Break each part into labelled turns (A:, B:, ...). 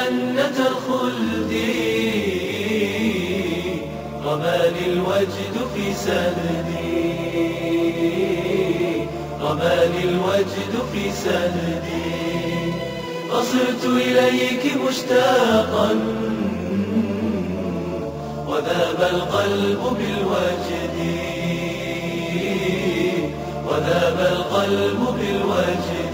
A: جنة الخلد رماني الوجد في سندي رماني الوجد في سندي فصرت إليك مشتاقا وذاب القلب بالوجد وذاب القلب بالوجد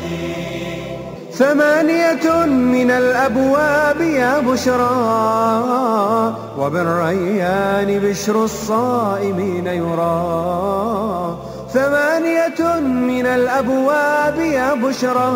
B: ثمانية من الأبواب يا بشرى وبالريان بشر الصائمين يرى ثمانية من الأبواب يا بشرى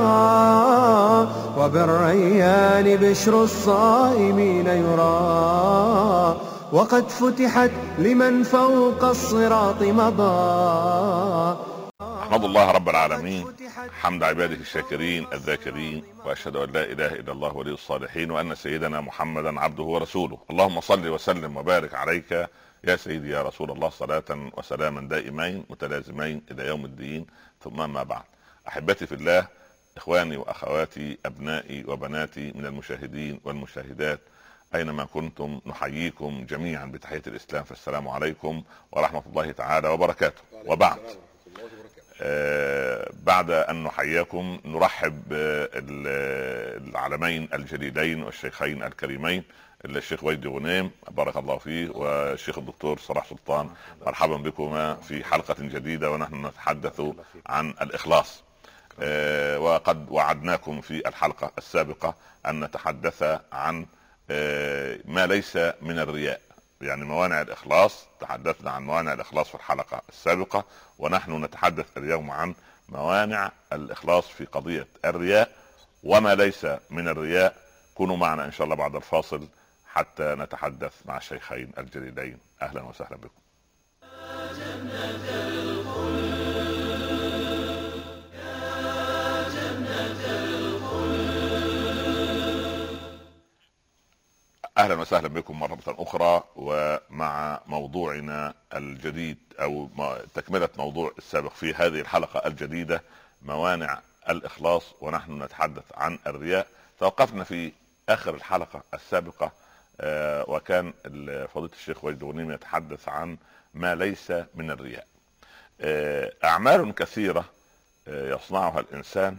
B: وبالريان بشر الصائمين يرى وقد فتحت لمن فوق الصراط مضى
C: احمد الله رب العالمين حمد عباده الشاكرين الذاكرين واشهد ان لا اله الا الله ولي الصالحين وان سيدنا محمدا عبده ورسوله اللهم صل وسلم وبارك عليك يا سيدي يا رسول الله صلاة وسلاما دائمين متلازمين الى يوم الدين ثم ما بعد احبتي في الله اخواني واخواتي ابنائي وبناتي من المشاهدين والمشاهدات اينما كنتم نحييكم جميعا بتحيه الاسلام فالسلام عليكم ورحمه الله تعالى وبركاته وبعد آه بعد ان نحييكم نرحب بالعلمين الجليلين والشيخين الكريمين الشيخ ويدي غنيم بارك الله فيه والشيخ الدكتور صلاح سلطان مرحبا بكما في حلقه جديده ونحن نتحدث عن الاخلاص آه وقد وعدناكم في الحلقه السابقه ان نتحدث عن آه ما ليس من الرياء يعني موانع الاخلاص تحدثنا عن موانع الاخلاص في الحلقه السابقه ونحن نتحدث اليوم عن موانع الاخلاص في قضيه الرياء وما ليس من الرياء كونوا معنا ان شاء الله بعد الفاصل حتى نتحدث مع الشيخين الجليلين اهلا وسهلا بكم اهلا وسهلا بكم مره اخرى ومع موضوعنا الجديد او تكمله موضوع السابق في هذه الحلقه الجديده موانع الاخلاص ونحن نتحدث عن الرياء توقفنا في اخر الحلقه السابقه آه وكان فضيله الشيخ وجد غنيم يتحدث عن ما ليس من الرياء آه اعمال كثيره آه يصنعها الانسان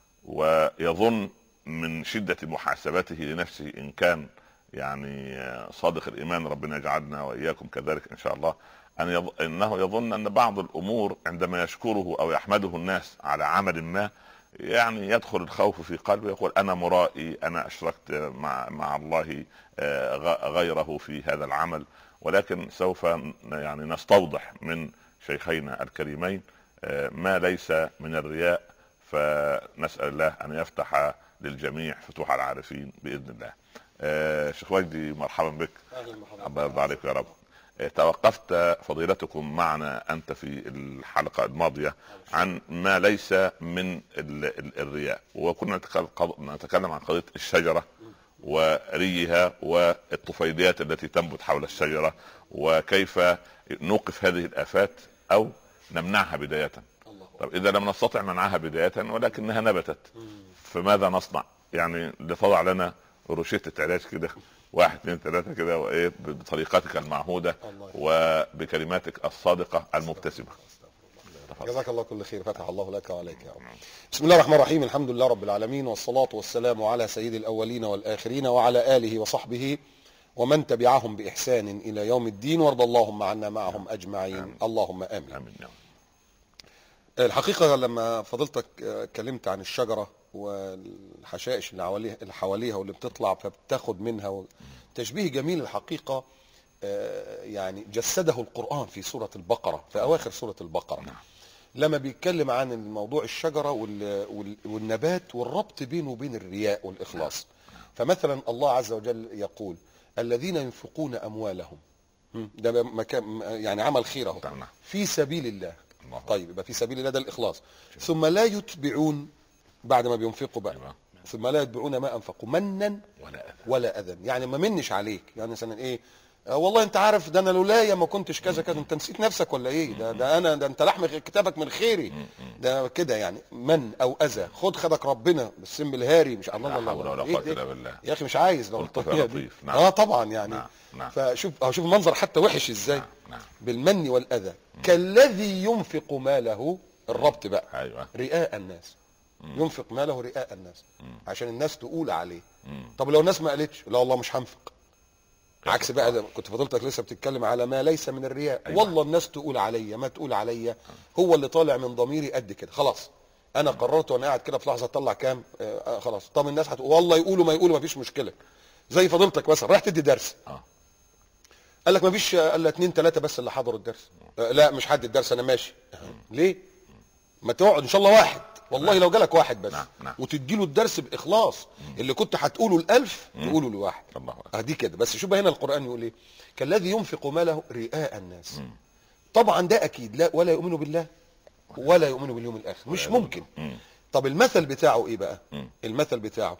C: ويظن من شده محاسبته لنفسه ان كان يعني صادق الايمان ربنا يجعلنا واياكم كذلك ان شاء الله ان يظ... انه يظن ان بعض الامور عندما يشكره او يحمده الناس على عمل ما يعني يدخل الخوف في قلبه يقول انا مرائي انا اشركت مع مع الله غيره في هذا العمل ولكن سوف يعني نستوضح من شيخينا الكريمين ما ليس من الرياء فنسال الله ان يفتح للجميع فتوح العارفين باذن الله. آه شيخ وجدي مرحبا بك الله يرضى عليك يا رب آه توقفت فضيلتكم معنا انت في الحلقه الماضيه عن ما ليس من ال ال الرياء وكنا نتكلم عن قضيه الشجره وريها والطفيليات التي تنبت حول الشجره وكيف نوقف هذه الافات او نمنعها بدايه طب اذا لم نستطع منعها بدايه ولكنها نبتت فماذا نصنع يعني لتضع لنا روشته علاج كده واحد اثنين ثلاثه كده وايه بطريقتك المعهوده وبكلماتك الصادقه المبتسمه
D: جزاك الله كل خير فتح الله لك وعليك يا رب بسم الله الرحمن الرحيم الحمد لله رب العالمين والصلاة والسلام على سيد الأولين والآخرين وعلى آله وصحبه ومن تبعهم بإحسان إلى يوم الدين وارض اللهم عنا معهم أجمعين آمين. اللهم آمين,
C: آمين. آمين.
D: الحقيقة لما فضلتك اتكلمت عن الشجرة والحشائش اللي حواليها اللي حواليها واللي بتطلع فبتاخد منها تشبيه جميل الحقيقه يعني جسده القران في سوره البقره في اواخر سوره البقره لما بيتكلم عن الموضوع الشجره والنبات والربط بينه وبين الرياء والاخلاص فمثلا الله عز وجل يقول الذين ينفقون اموالهم ده مكان يعني عمل خير اهو في سبيل الله طيب يبقى في سبيل الله ده الاخلاص ثم لا يتبعون بعد ما بينفقوا بقى ثم لا يتبعون ما انفقوا منا
C: ولا اذى
D: ولا اذى يعني ما منش عليك يعني مثلا ايه آه والله انت عارف ده انا لولايا ما كنتش كذا كذا انت نسيت نفسك ولا ايه ده ده انا ده انت لحم كتابك من خيري ده كده يعني من او اذى خد خدك ربنا بالسم الهاري مش الله
C: لا
D: الله
C: حول ولا
D: إيه
C: قوة
D: ده؟
C: إلا بالله.
D: يا اخي مش عايز لو
C: قلت يا
D: الطريقة دي.
C: لطيف. نعم.
D: اه طبعا يعني
C: نعم. نعم.
D: فشوف اه شوف المنظر حتى وحش ازاي
C: نعم.
D: بالمن والاذى كالذي ينفق ماله الربط بقى
C: ايوه
D: رئاء الناس ينفق ماله رئاء الناس عشان الناس تقول عليه طب لو الناس ما قالتش لا والله مش هنفق عكس بقى ده كنت فضلتك لسه بتتكلم على ما ليس من الرياء
C: أيوة.
D: والله الناس تقول عليا ما تقول عليا هو اللي طالع من ضميري قد كده خلاص انا قررت وانا قاعد كده في لحظه اطلع كام آه آه، خلاص طب الناس هتقول والله يقولوا ما يقولوا ما فيش مشكله زي فضيلتك مثلا رايح تدي درس
C: اه
D: قال لك ما فيش الا اتنين تلاته بس اللي حضروا الدرس آه، لا مش حد الدرس انا ماشي ليه ما تقعد ان شاء الله واحد والله لو جالك واحد بس
C: نعم، نعم.
D: وتدي له الدرس باخلاص اللي كنت هتقوله الالف تقوله لواحد
C: الله أكبر.
D: اه دي كده بس شوف بقى هنا القران يقول ايه كالذي ينفق ماله رئاء الناس طبعا ده اكيد لا ولا يؤمن بالله ولا يؤمن باليوم الاخر مش ممكن طب المثل بتاعه ايه بقى المثل بتاعه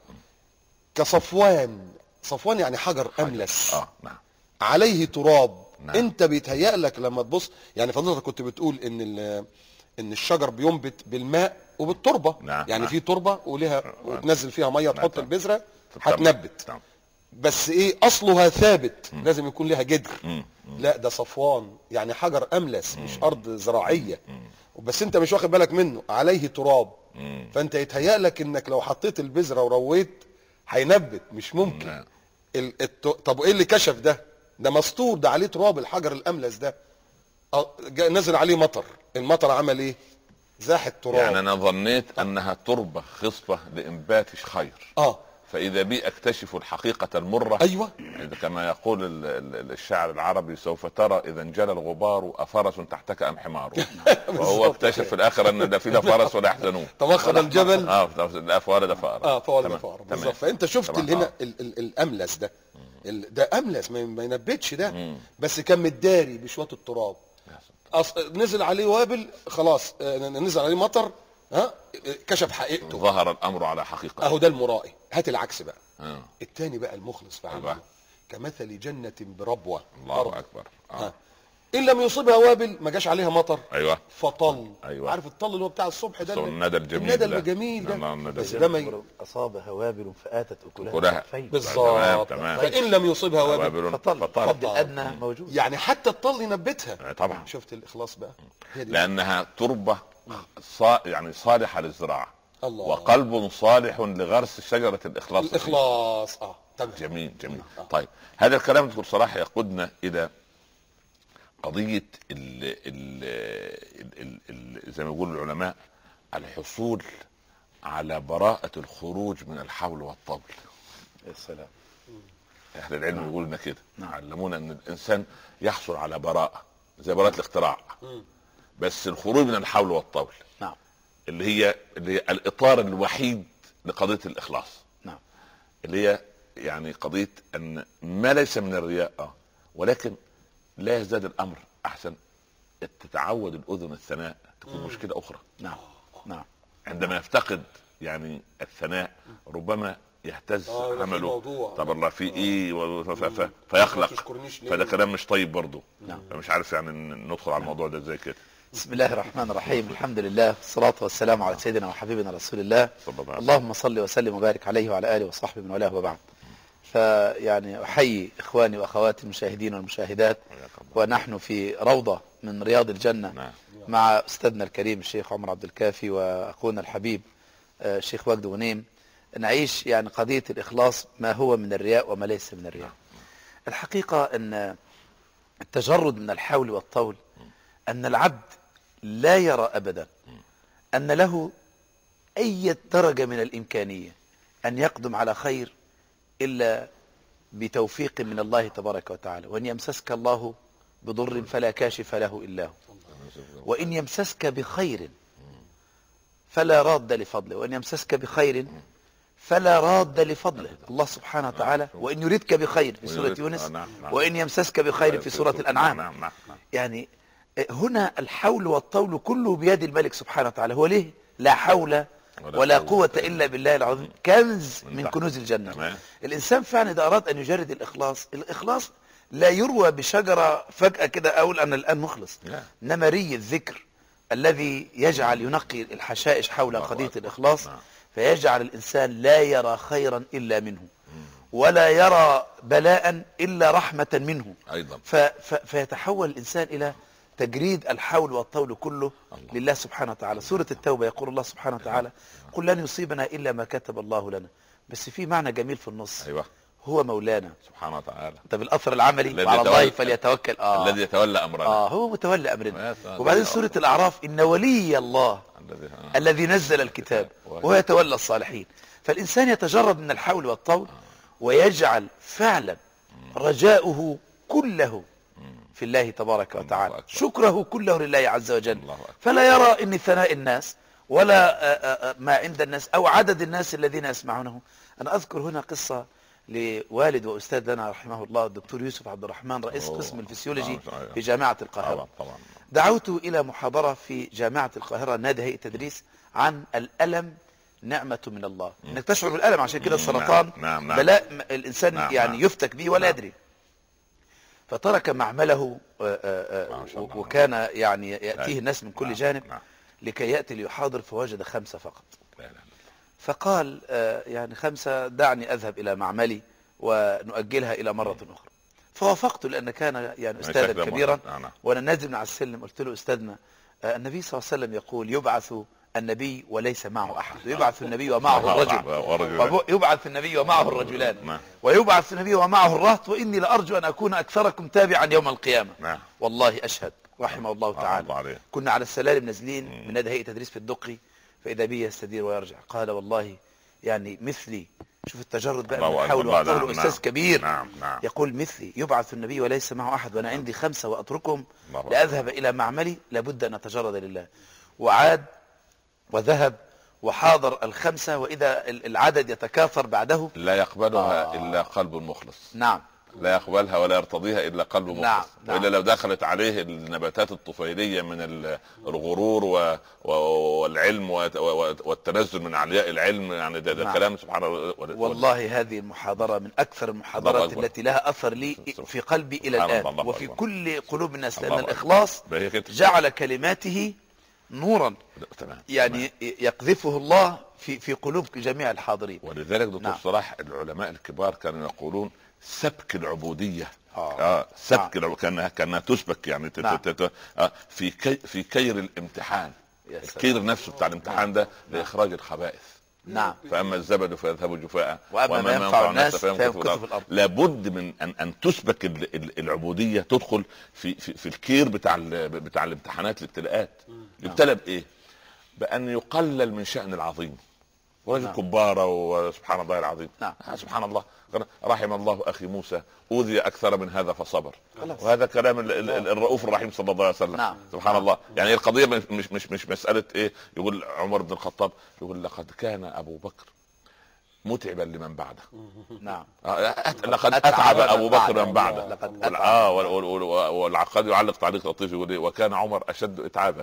D: كصفوان صفوان يعني حجر املس
C: اه نعم
D: عليه تراب
C: نعم.
D: انت بيتهيأ لك لما تبص يعني فضلتك كنت بتقول ان ال- ان الشجر بينبت بالماء وبالتربه
C: نعم،
D: يعني
C: نعم.
D: في تربه وليها وتنزل فيها ميه تحط
C: نعم.
D: البذره
C: تمام.
D: هتنبت
C: تمام.
D: بس ايه اصلها ثابت لازم يكون لها جدر
C: مم.
D: لا ده صفوان يعني حجر املس مش ارض زراعيه بس انت مش واخد بالك منه عليه تراب
C: مم.
D: فانت يتهيأ لك انك لو حطيت البذره ورويت هينبت مش ممكن
C: نعم.
D: ال... الت... طب ايه اللي كشف ده ده مسطور ده عليه تراب الحجر الاملس ده اه، جا- نزل عليه مطر المطر عمل ايه زاح التراب
C: يعني انا ظنيت انها تربه خصبه لانبات خير
D: اه
C: فاذا بي اكتشف الحقيقه المره
D: ايوه
C: إذا كما يقول ال- ال- الشاعر العربي سوف ترى اذا انجلى الغبار افرس تحتك ام حمار وهو
D: بالظبط.
C: اكتشف في الاخر ان ده في لا فرس ولا يحزنون
D: تمخض الجبل
C: اه لا فولد فار
D: اه فولد
C: تمام،
D: فار
C: تمام.
D: بالظبط فانت شفت
C: تمام،
D: اللي هنا
C: آه.
D: ال... ال... الاملس ده ال... ده املس ما, ما ينبتش ده
C: مم.
D: بس كان متداري بشويه التراب أص... نزل عليه وابل خلاص آه، نزل عليه مطر ها كشف حقيقته
C: ظهر الامر على حقيقه
D: اهو ده المرائي هات العكس بقى
C: آه.
D: التاني بقى المخلص في
C: أيوة.
D: عمله كمثل جنة بربوة
C: الله
D: أرض.
C: اكبر
D: ها.
C: آه.
D: إن لم يصيبها وابل ما جاش عليها مطر
C: ايوه
D: فطل
C: أيوة.
D: عارف الطل اللي هو بتاع الصبح ده
C: الصبح،
D: اللي-
C: الندى الجميل
D: الندى
C: ده.
D: الجميل ده
C: الله، الندى
D: بس
C: الجميل.
D: ده ما ي-
E: أصابها وابل فآتت أكلها
C: أكلها.
E: ضعفين.
D: بالظبط
C: تمام.
D: فإن لم يصيبها وابل
C: وابل
E: فطل
C: فطل
E: الحد الأدنى موجود
D: يعني حتى الطل ينبتها
C: آه، طبعا
D: شفت الإخلاص بقى هي دي
C: لانها تربه صا يعني صالحه للزراعه
D: الله.
C: وقلب صالح لغرس شجره الاخلاص فيه.
D: الإخلاص اه تمام
C: جميل جميل
D: آه.
C: طيب هذا الكلام دكتور صلاح يقودنا الى قضيه ال ال ال ال ال زي ما يقول العلماء الحصول على براءة الخروج من الحول والطبل
E: السلام
C: اهل العلم يقول لنا كده علمونا ان الانسان يحصل على براءة زي براءة الاختراع بس الخروج من الحول والطبل
E: نعم
C: اللي هي اللي هي الاطار الوحيد لقضية الاخلاص
E: نعم
C: اللي هي يعني قضيه ان ما ليس من الرياء اه ولكن لا يزداد الامر احسن تتعود الاذن الثناء تكون مشكله اخرى
E: نعم نعم
C: عندما يفتقد يعني الثناء ربما يهتز
D: آه، يبقى في
C: عمله
D: موضوع.
C: طب الله في ايه و- ف- ف- ف-
D: ما
C: فيخلق
D: تشكرنيش ليه؟
C: فده كلام مش طيب برضه
E: نعم.
C: فمش عارف يعني ن- ندخل على الموضوع ده ازاي كده
E: بسم الله الرحمن الرحيم الحمد لله والصلاة والسلام على سيدنا وحبيبنا رسول الله
C: صلى الله عليه وسلم.
E: اللهم صل وسلم وبارك عليه وعلى آله وصحبه من والاه وبعد فيعني أحيي إخواني وأخواتي المشاهدين والمشاهدات
C: حياك الله.
E: ونحن في روضة من رياض الجنة
C: نعم
E: مع أستاذنا الكريم الشيخ عمر عبد الكافي وأخونا الحبيب آه، الشيخ وجد غنيم نعيش يعني قضية الإخلاص ما هو من الرياء وما ليس من الرياء الحقيقة أن التجرد من الحول والطول أن العبد لا يرى أبدا أن له أي درجة من الإمكانية أن يقدم على خير إلا بتوفيق من الله تبارك وتعالى وإن يمسسك الله بضر فلا كاشف له إلا هو وإن يمسسك بخير فلا راد لفضله وإن يمسسك بخير فلا راد لفضله الله سبحانه وتعالى وإن يريدك بخير في سورة
C: ويريد-
E: يونس
C: آه، نعم، نعم.
E: وإن يمسسك بخير في سورة الأنعام
C: نعم نعم نعم
E: يعني هنا الحول والطول كله بيد الملك سبحانه وتعالى هو ليه لا حول
C: ولا
E: ولا
C: قوة
E: قوة إلا بالله العظيم كنز
C: من
E: من
C: تحت.
E: كنوز الجنة
C: تمام.
E: الإنسان فعلا إذا أراد أن يجرد الإخلاص الإخلاص لا يروى بشجرة فجأة كده أقول أنا الآن مخلص
C: لا.
E: إنما ري الذكر الذي يجعل ينقي الحشائش حول
C: الله
E: قضية
C: أكبر.
E: الإخلاص
C: نعم.
E: فيجعل الإنسان لا يرى خيرا إلا منه ولا يرى بلاء إلا رحمة منه
C: ايضا
E: ف ف فيتحول الإنسان إلى تجريد الحول والطول كله
C: الله.
E: لله سبحانه وتعالى سورة التوبة يقول الله سبحانه وتعالى قل لن يصيبنا إلا ما كتب الله لنا بس في معنى جميل في النص
C: ايوه
E: هو مولانا
C: سبحانه وتعالى
E: طب الأثر العملي
C: الذي
E: وعلى الله
C: يتولى-
E: فليتوكل آه
C: الذي يتولى امرنا
E: آه هو متولى أمرنا
C: يا سلام.
E: وبعدين سورة الأعراف إن ولي الله
C: الذي آه.
E: الذي نزل الكتاب وهو يتولى الصالحين فالإنسان يتجرد من الحول والطول ويجعل فعلا رجاؤه كله في الله تبارك وتعالى
C: أكبر.
E: شكره كله لله عز وجل
C: الله أكبر.
E: فلا يرى ان ثناء الناس ولا آه، آه، آه، ما عند الناس او عدد الناس الذين يسمعونه انا اذكر هنا قصة لوالد واستاذ لنا رحمه الله الدكتور يوسف عبد الرحمن رئيس
C: أوه.
E: قسم الفسيولوجي
C: آه، صحيح.
E: في جامعة القاهرة
C: طبعا طبعا
E: دعوته إلى محاضرة في جامعة القاهرة نادي هيئة تدريس عن الألم نعمة من الله انك تشعر بالألم عشان كده السرطان
C: نعم، نعم، نعم.
E: بلاء م- الإنسان
C: نعم،
E: يعني
C: نعم.
E: يفتك به ولا
C: نعم.
E: يدري فترك معمله آه، آه،
C: ما
E: آه،
C: شاء الله.
E: وكان يعني يأتيه
C: أيوة.
E: الناس من كل
C: نعم،
E: جانب
C: نعم.
E: لكي يأتي ليحاضر فوجد خمسة فقط
C: لا لا لا.
E: فقال آه، يعني خمسة دعني أذهب إلى معملي ونؤجلها إلى مرة أخرى فوافقت لأن كان يعني
C: يعني
E: أستاذا
C: شكله
E: كبيرا
C: مرة. نعم، نعم.
E: وانا نازل من على السلم قلت له استاذنا آه، النبي صلى الله عليه وسلم يقول يبعث النبي وليس معه احد ويبعث النبي ومعه الرجل
C: والرجل
E: ويبعث النبي ومعه الرجلان
C: نعم.
E: ويبعث النبي ومعه الرهط واني لارجو ان اكون اكثركم تابعا يوم القيامه
C: نعم
E: والله اشهد رحمه الله
C: رحمه
E: تعالى
C: الله عليه.
E: كنا على السلالم نازلين من نادي هيئه تدريس في الدقي فاذا بي يستدير ويرجع قال والله يعني مثلي شوف التجرد بقى
C: الله
E: من
C: أكبر.
E: الحول
C: الله،
E: والطول
C: نعم،
E: استاذ
C: نعم.
E: كبير
C: نعم نعم
E: يقول مثلي يبعث النبي وليس معه أحد وأنا عندي خمسة وأتركهم
C: الله أكبر.
E: لأذهب إلى معملي لابد أن أتجرد لله وعاد وذهب وحاضر الخمسة وإذا ال- العدد يتكاثر بعده
C: لا يقبلها
E: آه.
C: الا قلب مخلص
E: نعم
C: لا يقبلها ولا يرتضيها الا قلب مخلص
E: نعم، نعم.
C: والا لو دخلت عليه النباتات الطفيليه من ال- الغرور و... و... والعلم و... و... والتنزل من علياء العلم يعني ده, ده
E: نعم.
C: كلام سبحان الله
E: والله هذه المحاضرة من أكثر المحاضرات
C: أكبر.
E: التي لها أثر لي في قلبي إلى
C: سبحان
E: الآن
C: الله، الله
E: وفي
C: أكبر.
E: كل قلوب الناس لأن
C: الله أكبر.
E: الإخلاص
C: هي كده
E: جعل كلماته نورا
C: تمام
E: يعني يقذفه الله في في قلوب جميع الحاضرين
C: ولذلك دكتور
E: نعم.
C: صلاح العلماء الكبار كانوا يقولون سبك العبوديه
E: آه.
C: اه سبك
E: نعم.
C: العب... كانها كانها تسبك يعني تت...
E: نعم.
C: تت... آه في كي... في كير الامتحان
E: يا سلام.
C: الكير نفسه بتاع الامتحان ده لاخراج الخبائث
E: نعم
C: فاما الزبد فيذهب جفاء
E: وأما ما ينفع الناس فيمكث في الأرض.
C: لابد من ان ان تسبك ال- ال- العبوديه تدخل في في, في الكير بتاع ال- بتاع الامتحانات الابتلاءات يبتلى بايه؟ بان يقلل من شان العظيم ورجل
E: نعم.
C: كباره وسبحان الله العظيم
E: نعم.
C: آه سبحان الله رحم الله اخي موسى اوذي اكثر من هذا فصبر
E: خلاص.
C: وهذا كلام ال- ال- ال- الرؤوف الرحيم صلى الله عليه وسلم
E: نعم.
C: سبحان الله يعني القضيه مش مش مش, مش مساله ايه يقول عمر بن الخطاب يقول لقد كان ابو بكر متعبا لمن بعده
E: نعم
C: آه، أت- لقد
E: أتعب
C: اتعب
E: من
C: ابو بكر
E: بعده.
C: من بعده
E: لقد
C: وال-
E: أتعب.
C: اه وال- وال- وال- والعقاد يعلق تعليق لطيف يقول إيه؟ وكان عمر اشد اتعابا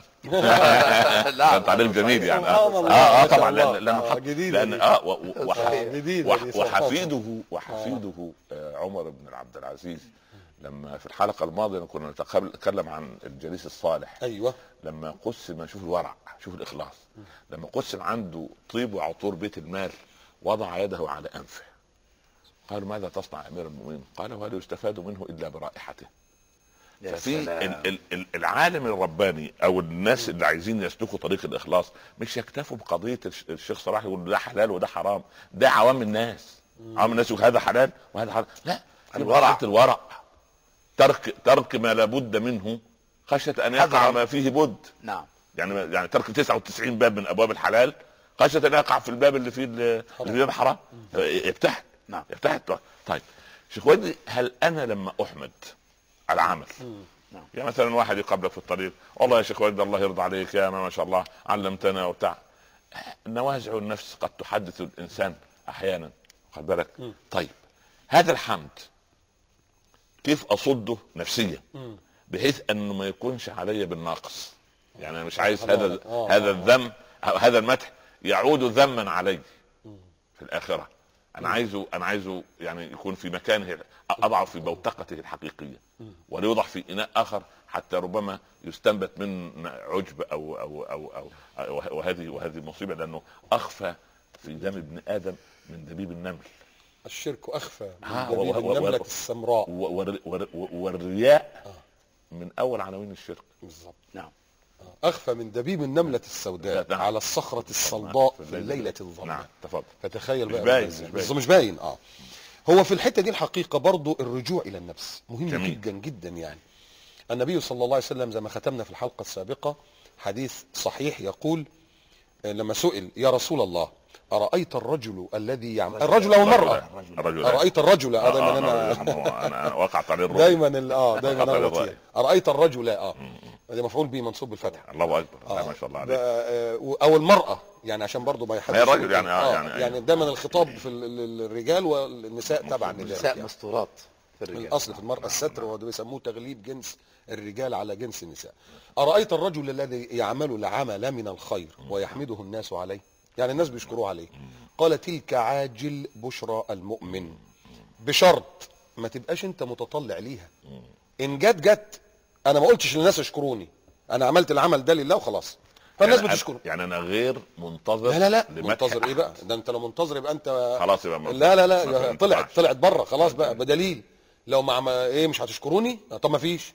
E: لا
C: كان تعليق جميل يعني
D: سبحان
C: اه
D: الله.
C: اه, آه
D: ما شاء
C: طبعا
D: الله.
C: لان لان
D: آه،
C: حط-
D: جديدة
C: لان
D: دي.
C: اه و- و- وح-
D: جديدة
C: وح-
D: دي، سبحان
C: وحفيده وحفيده آه، عمر بن عبد العزيز لما في الحلقه الماضيه كنا نتقابل- نتكلم عن الجليس الصالح
D: ايوه
C: لما قسم شوف الورع شوف الاخلاص لما قسم عنده طيب وعطور بيت المال وضع يده على انفه قالوا ماذا تصنع يا امير المؤمنين؟ قال وهل يستفاد منه الا برائحته
E: يا
C: ففي
E: سلام.
C: ال- ال- ال- العالم الرباني او الناس اللي عايزين يسلكوا طريق الاخلاص مش يكتفوا بقضيه الش- الشيخ صلاح يقول ده حلال وده حرام ده عوام الناس عوام الناس يقول هذا حلال وهذا حرام لا
E: الورع.
C: الورع الورع ترك ترك ما لابد منه خشيه ان يقع
E: حذرا.
C: ما فيه بد
E: نعم
C: يعني يعني ترك 99 باب من ابواب الحلال خشيه ان يقع في الباب اللي فيه ال- اللي فيه الحرام يبتعد
E: نعم.
C: يبتعد طيب شيخ ودي هل انا لما احمد على عمل
E: نعم.
C: يعني مثلا واحد يقابلك في الطريق والله يا شيخ ولد الله يرضى عليك يا ما, ما شاء الله علمتنا وبتاع نوازع النفس قد تحدث الانسان احيانا خد بالك طيب هذا الحمد كيف اصده نفسيا بحيث انه ما يكونش علي بالناقص يعني انا مش عايز هذا
D: آه.
C: هذا الذم أو هذا المدح يعود ذما علي في الاخره انا عايزه انا عايزه يعني يكون في مكانه اضعه في بوتقته الحقيقيه وليوضع في اناء اخر حتى ربما يستنبت من عجب او او او, أو, أو وهذه وهذه مصيبه لانه اخفى في دم ابن ادم من دبيب النمل
D: الشرك اخفى من
C: آه،
D: دبيب
C: و- و- و-
D: النمله
C: و-
D: السمراء
C: و- ور- ور- والرياء من اول عناوين الشرك
D: بالظبط
E: نعم
D: اخفى من دبيب النمله السوداء
C: نعم.
D: على الصخره الصلباء في الليله الظلماء
C: نعم تفضل
D: فتخيل
C: مش
D: بقى
C: باين،
D: إزاي.
C: مش باين.
D: بس مش باين اه هو في الحته دي الحقيقه برضو الرجوع الى النفس مهم
C: جميل.
D: جدا جدا يعني النبي صلى الله عليه وسلم زي ما ختمنا في الحلقه السابقه حديث صحيح يقول آه، لما سئل يا رسول الله ارايت الرجل الذي يعمل الرجل او المراه
C: الرجل
D: ارايت الرجل
C: آه،
D: اه دايما
C: آه،
D: انا
C: انا انا وقعت عليه الرؤيا
D: دايما ال- اه دايما
C: خطر
D: انا
C: الرأي.
D: بطيء. ارايت الرجل اه ده مفعول به منصوب بالفتح
C: الله اكبر
D: آه.
C: ما شاء الله
D: بقى،
C: عليك
D: آه، او المراه يعني عشان برضو ما يحدش
C: هي الرجل
D: يقول
C: يعني،
D: كده.
C: آه،
D: آه
C: يعني-
D: يعني دايما الخطاب في ال- ال- الرجال والنساء تبعا لذلك
E: نساء
D: يعني.
E: مستورات في الرجال
D: الاصل في المراه الستر وده بيسموه تغليب جنس الرجال على جنس النساء ارايت الرجل الذي يعمل العمل من الخير ويحمده الناس عليه يعني الناس بيشكروه عليه قال تلك عاجل بشرى المؤمن بشرط ما تبقاش انت متطلع ليها ان جت جت انا ما قلتش للناس اشكروني انا عملت العمل ده لله وخلاص فالناس
C: يعني أنا-
D: بتشكره
C: يعني انا غير منتظر
D: لا لا لا
C: لمدح
D: منتظر ايه
C: أحد.
D: بقى ده انت لو منتظر يبقى انت
C: خلاص يبقى ما-
D: لا لا
C: ما
D: لا
C: ينفعش.
D: طلعت طلعت بره خلاص بقى بدليل لو مع ما ايه مش هتشكروني طب ما فيش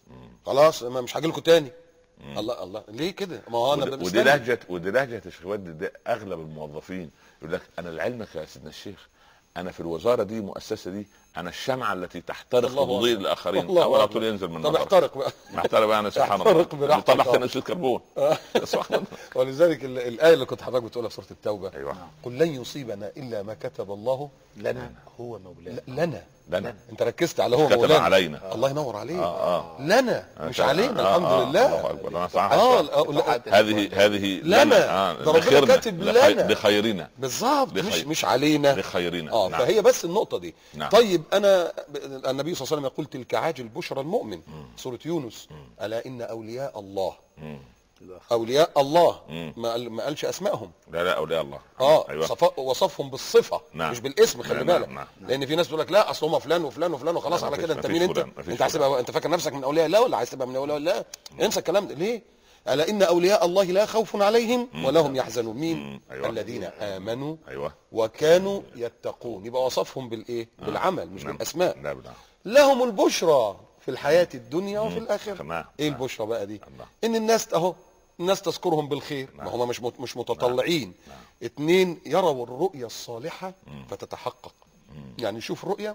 D: خلاص ما مش هاجي لكم تاني الله الله ليه كده ما هو انا
C: ودي- ودي
D: مستني.
C: لهجه ودي لهجه يا شيخ ودي ده اغلب الموظفين يقول لك انا لعلمك يا سيدنا الشيخ انا في الوزاره دي المؤسسه دي انا الشمعه التي تحترق
D: الله
C: وتضيء
D: أكبر.
C: الاخرين
D: الله
C: اول
D: أكبر.
C: طول ينزل من
D: طب
C: نظرك.
D: احترق بقى
C: محترق بقى انا سبحان الله
D: احترق براحتك.
C: طلعت
D: آه.
C: ثاني اكسيد كربون سبحان الله
D: ولذلك ال- الايه اللي كنت حضرتك بتقولها في سوره التوبه
C: ايوه
D: قل لن يصيبنا الا ما كتب الله
E: لنا هو مولانا
D: ل- لنا
C: لنا
D: انت ركزت على هو
C: كتب
D: مولانا
C: علينا
D: الله ينور عليك
C: آه، آه.
D: لنا مش
C: آه،
D: علينا
C: آه،
D: الحمد
C: آه،
D: لله
C: الله اكبر انا صح
D: اه لا- لا-
C: هذه هذه
D: لنا.
C: آه،
D: ده ربنا
C: لخيرنا.
D: كاتب
C: لخي-
D: لنا.
C: لخيرنا
D: بالظبط مش
C: لخير.
D: مش علينا
C: لخيرنا
D: اه
C: نعم.
D: فهي بس النقطه دي
C: نعم.
D: طيب انا ب- النبي صلى الله عليه وسلم يقول تلك عاجل بشرى المؤمن سوره يونس الا ان اولياء الله
C: مم.
D: اولياء الله
C: مم.
D: ما قال- ما قالش اسمائهم
C: لا لا اولياء الله
D: اه
C: ايوه
D: صف- وصفهم بالصفه
C: نعم.
D: مش بالاسم خلي
C: نعم،
D: بالك
C: نعم،
D: لان في ناس تقول لك لا اصل هم فلان وفلان وفلان وخلاص
C: لا،
D: على
C: مفيش-
D: كده انت
C: مفيش
D: مين انت
C: فلان، مفيش
D: انت عايز تبقى انت فاكر نفسك من اولياء الله ولا عايز تبقى من اولياء الله انسى الكلام ده ليه الا ان اولياء الله لا خوف عليهم ولا هم يحزنون مين
C: مم. أيوة.
D: الذين امنوا
C: ايوه
D: وكانوا يتقون يبقى وصفهم بالايه بالعمل مش
C: نعم.
D: بالاسماء
C: لا لا
D: لهم البشرى في الحياه الدنيا وفي الاخره
C: نعم.
D: ايه
C: نعم.
D: البشرى بقى دي
C: الله.
D: ان الناس اهو الناس تذكرهم بالخير ما هم مش مت- مش متطلعين اتنين يروا الرؤيا الصالحه فتتحقق يعني يشوف رؤيا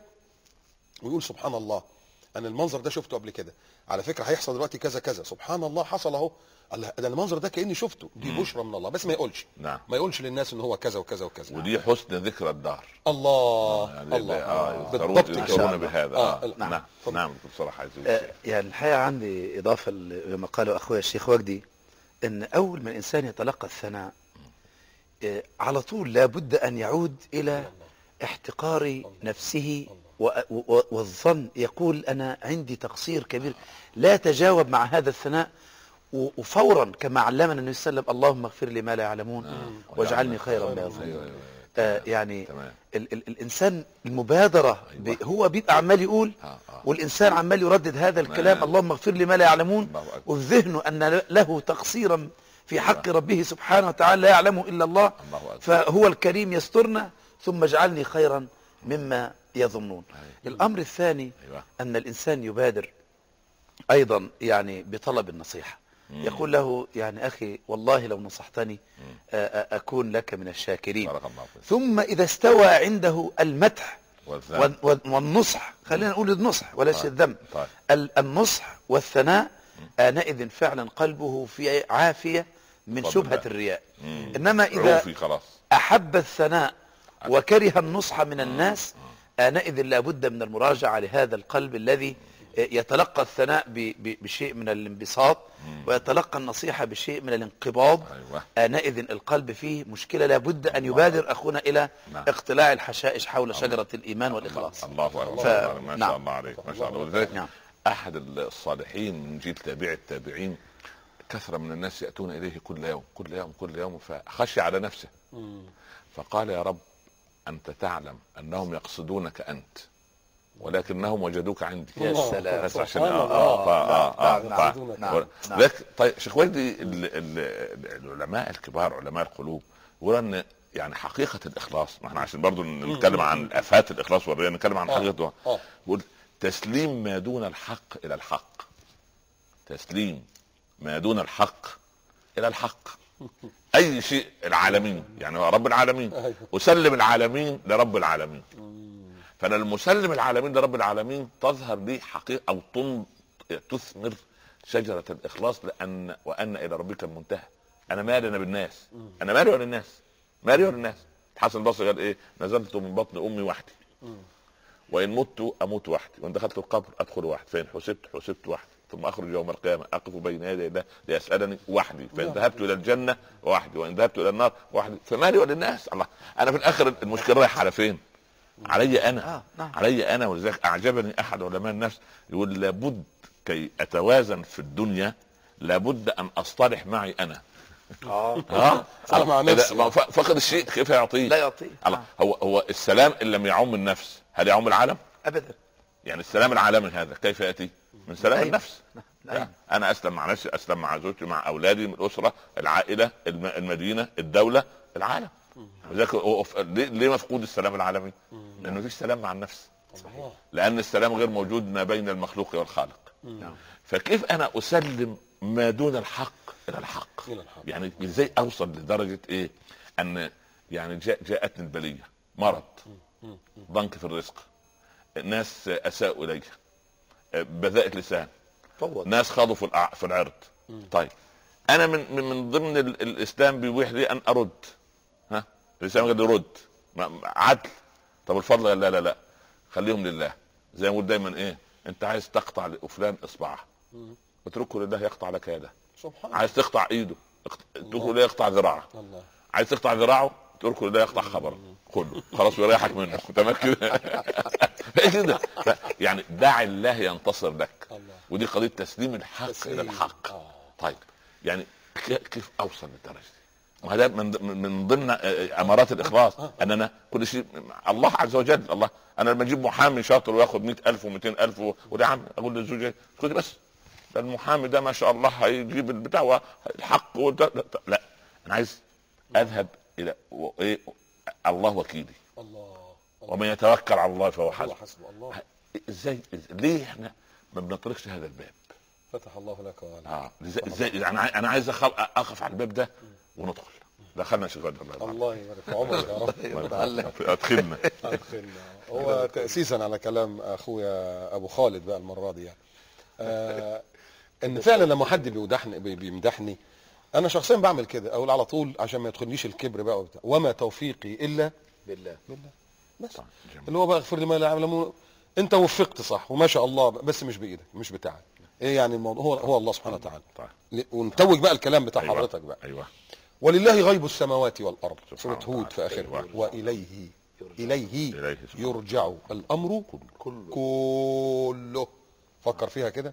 D: ويقول سبحان الله انا المنظر ده شفته قبل كده على فكره هيحصل دلوقتي كذا كذا سبحان الله حصل اهو الله ده المنظر ده كاني شفته دي بشرى من الله بس ما يقولش
C: نعم.
D: ما يقولش للناس ان هو كذا وكذا وكذا
C: ودي حسن ذكر الدار
D: الله
C: يعني
D: الله
C: اه
D: بالضبط
C: يذكرون
D: كده
C: يذكرون بهذا
D: آه،
C: آه.
D: نعم.
C: نعم
D: اتفضل.
C: نعم بصراحه عايز أقول
E: آه،
C: شيء.
E: يعني الحقيقة عندي إضافة لما قاله أخويا الشيخ وجدي أن أول ما الإنسان يتلقى الثناء آه، على طول لابد أن يعود إلى احتقار نفسه و- و- والظن يقول أنا عندي تقصير كبير لا تجاوب مع هذا الثناء و- وفورا كما علمنا النبي صلى الله عليه وسلم اللهم اغفر لي ما لا يعلمون واجعلني خيرا ما يظنون
C: أيوة، أيوة.
E: آه، يعني
C: تمام.
E: ال ال الانسان المبادره ب هو بيبقى عمال يقول
C: آه، آه.
E: والانسان عمال يردد هذا الكلام
C: نعم.
E: اللهم اغفر لي ما لا يعلمون
C: الله أكبر.
E: وفي ذهنه ان له تقصيرا في حق ربه سبحانه وتعالى لا يعلمه الا الله
C: الله أكبر.
E: فهو الكريم يسترنا ثم اجعلني خيرا مما يظنون الامر الثاني
C: أيوة.
E: ان الانسان يبادر ايضا يعني بطلب النصيحه يقول له يعني اخي والله لو نصحتني آه، آه، اكون لك من الشاكرين
C: بارك الله فيك
E: ثم إذا استوى عنده المدح
C: والذنب.
E: وال- وال- والنصح خلينا نقول النصح وليس
C: طيب.
E: الذم
C: طيب.
E: ال- النصح والثناء آنئذ فعلا قلبه في عافية من
C: بفضل
E: شبهة
C: الله.
E: الرياء
C: مم.
E: إنما إذا
C: عوفي خلاص
E: أحب الثناء وكره النصح من الناس آنئذ لابد من المراجعة لهذا القلب الذي يتلقى الثناء ب- ب- بشيء من الانبساط ويتلقى النصيحة بشيء من الانقباض
C: أيوة.
E: آنئذ القلب فيه مشكلة لابد أن يبادر أخونا إلى
C: نعم.
E: اقتلاع الحشائش حول شجرة الإيمان والإخلاص
C: الله اكبر
E: ف-
C: الله ما
E: نعم.
C: شاء الله عليك ما شاء الله ولذلك
E: نعم.
C: احد الصالحين من جيل تابع التابعين كثره من الناس ياتون اليه كل يوم كل يوم كل يوم فخشي على نفسه فقال يا رب انت تعلم انهم يقصدونك انت ولكنهم وجدوك عندي
E: يا
D: الله.
E: سلام.
C: بس عشان
D: سبحان
C: اه
D: الله.
C: اه ف- اه
E: نعم،
C: اه
D: نعم،
C: ف-
E: نعم، نعم.
C: لك طيب شيخ وجدي ال- ال- العلماء الكبار علماء القلوب يقولون ان يعني حقيقه الاخلاص ما احنا عشان برضو نتكلم عن افات الاخلاص والرياء نتكلم عن
D: آه.
C: حقيقته
D: اه
C: يقول تسليم ما دون الحق الى الحق تسليم ما دون الحق الى الحق اي شيء العالمين يعني هو رب العالمين
D: أيوه.
C: اسلم العالمين لرب العالمين فانا المسلم العالمين لرب العالمين تظهر لي حقيقه او تن... تثمر شجره الاخلاص لان وان الى ربك المنتهى انا مالي انا بالناس انا مالي ولا الناس مالي ولا الناس الحسن البصري قال ايه نزلت من بطن امي وحدي وان مت اموت وحدي وان دخلت القبر ادخل وحدي فان حسبت حسبت وحدي ثم اخرج يوم القيامه اقف بين يدي الله ليسالني وحدي فان ذهبت الى الجنه وحدي وان ذهبت الى النار وحدي فمالي وللناس الله انا في الاخر المشكله رايحه على فين؟ علي انا
E: آه، نعم.
C: علي انا ولذلك اعجبني احد علماء النفس يقول لابد كي اتوازن في الدنيا لابد ان اصطلح معي انا
E: اه
C: ها
D: أصطلح مع نفسي.
C: إذا ما ف- فقد الشيء كيف يعطيه
E: لا يعطي
C: الله
E: آه.
C: هو هو السلام ان لم يعم النفس هل يعم العالم؟
E: ابدا
C: يعني السلام العالمي هذا كيف ياتي؟ من سلام
E: أيوة.
C: النفس
E: أيوة.
C: انا اسلم مع نفسي اسلم مع زوجتي مع اولادي من الاسره العائله الم- المدينه الدوله العالم لذلك هو- هو- ليه ليه مفقود السلام العالمي؟ لانه مفيش سلام مع النفس
D: صحيح
C: لان السلام غير موجود ما بين المخلوق والخالق فكيف انا اسلم ما دون الحق الى الحق
D: إلى الحق.
C: يعني ازاي اوصل لدرجه ايه ان يعني جاء جاءتني البليه مرض ضنك في الرزق ناس اساءوا الي بذاءة لسان
E: فوض
C: ناس خاضوا في الأع- في العرض طيب انا من من, من ضمن ال- الاسلام بيبيح لي ان ارد ها الاسلام قال لي رد ما- ما- عدل طب الفضل قال لا لا لا خليهم لله زي ما بقول دايما ايه انت عايز تقطع لفلان اصبعه اتركه لله يقطع لك يده
D: سبحان
C: عايز تقطع ايده اقت- اتركه لله يقطع ذراعه
D: الله
C: عايز تقطع ذراعه اتركه لله يقطع خبره كله خلاص ويريحك منه تمام كده هي كده ف- يعني دع الله ينتصر لك
D: الله
C: ودي قضيه تسليم الحق
D: تسليم.
C: الى الحق
D: آه.
C: طيب يعني كي- كيف اوصل للدرجه دي؟ وهذا من ضمن- من ضمن آه، امارات الاخلاص ان انا كل شيء الله عز وجل الله انا لما اجيب محامي شاطر وياخد 100000 و200000 وده يا عم اقول للزوجه اسكتي بس ده المحامي ده ما شاء الله هيجيب البتاع و- الحق وده لا, لا انا عايز اذهب الى و- إيه الله وكيلي
D: الله
C: ومن يتوكل على الله فهو
D: هو
C: حسبه
D: حسبه الله
C: ازاي ليه احنا ما بنطرقش هذا الباب
D: فتح الله لك وعليك
C: اه ازاي ازاي انا عاي- انا عايز أخ- اقف على الباب ده وندخل دخلنا شيخ بدر الله يرحمه.
D: الله يبارك في عمرك يا رب
E: متعلق.
C: ادخلنا
D: أدخلنا. هو تأسيسا على كلام أخويا أبو خالد بقى المرة دي يعني آه إن فعلا لما حد بيمدحني بي- بيمدحني أنا شخصيا بعمل كده أقول على طول عشان ما يدخلنيش الكبر بقى وبتاع وما توفيقي إلا
E: بالله
D: بالله بس
C: طيب، جميل.
D: اللي هو بقى اغفر لي ما لا يعلمون أنت وفقت صح وما شاء الله بس مش بإيدك مش بتاعك إيه يعني الموضوع هو هو الله سبحانه وتعالى
C: طيب
D: ل- ونتوج بقى الكلام بتاع
C: أيوة.
D: حضرتك بقى
C: ايوه
D: ولله غيب السماوات والارض
C: سبحانه
D: سوره هود في
C: وتعالى.
D: اخرها
C: أيوة.
D: واليه اليه
C: إليه سبحانه.
D: يرجع الامر
E: كله
D: كله فكر فيها كده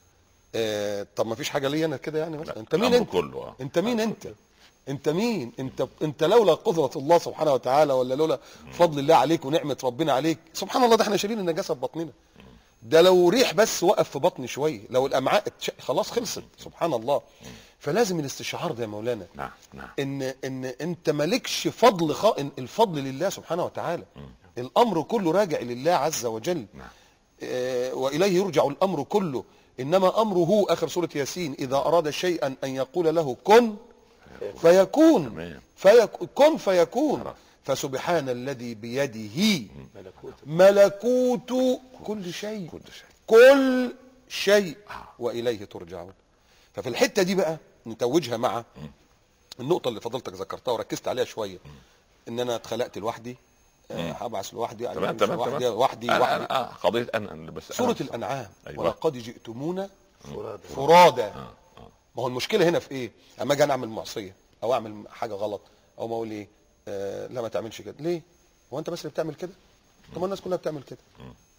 D: آه طب ما فيش حاجه ليا انا كده يعني مثلا انت مين
C: الأمر
D: انت
C: كله آه.
D: انت مين انت انت مين انت انت لولا قدره الله سبحانه وتعالى ولا لولا فضل الله عليك ونعمه ربنا عليك سبحان الله ده احنا شايلين النجاسه في بطننا ده لو ريح بس وقف في بطني شويه لو الامعاء اتش- خلاص خلصت سبحان الله فلازم الاستشعار ده يا مولانا
C: نعم نعم
D: ان ان انت مالكش فضل خ... إن الفضل لله سبحانه وتعالى الامر كله راجع لله عز وجل
C: نعم.
D: آه واليه يرجع الامر كله انما امره اخر سوره ياسين اذا اراد شيئا ان يقول له كن فيكون
C: تمام.
D: فيك... كن فيكون
C: خلاص.
D: فسبحان الذي بيده
E: ملكوت
D: ملكوت كل شيء
C: كل شيء
D: كل شيء واليه ترجعون ففي الحته دي بقى نتوجها مع النقطه اللي فضلتك ذكرتها وركزت عليها شويه ان انا اتخلقت لوحدي آه، هبعث لوحدي
C: تمام
D: أعيش
C: تمام
D: لوحدي
C: تمام
D: وحدي
C: أنا-
D: وحدي
C: أنا- اه قضيه انا أنا بس أنا
D: سوره
C: بس-
D: الانعام
C: أيوة.
D: ولقد جئتمونا
E: فرادى
D: فرادا
C: آه.
D: ما هو المشكله هنا في ايه اما اجي انا اعمل معصيه او اعمل حاجه غلط او ما اقول ايه آه لا ما تعملش كده ليه هو انت بس اللي بتعمل كده طب ما الناس كلها بتعمل كده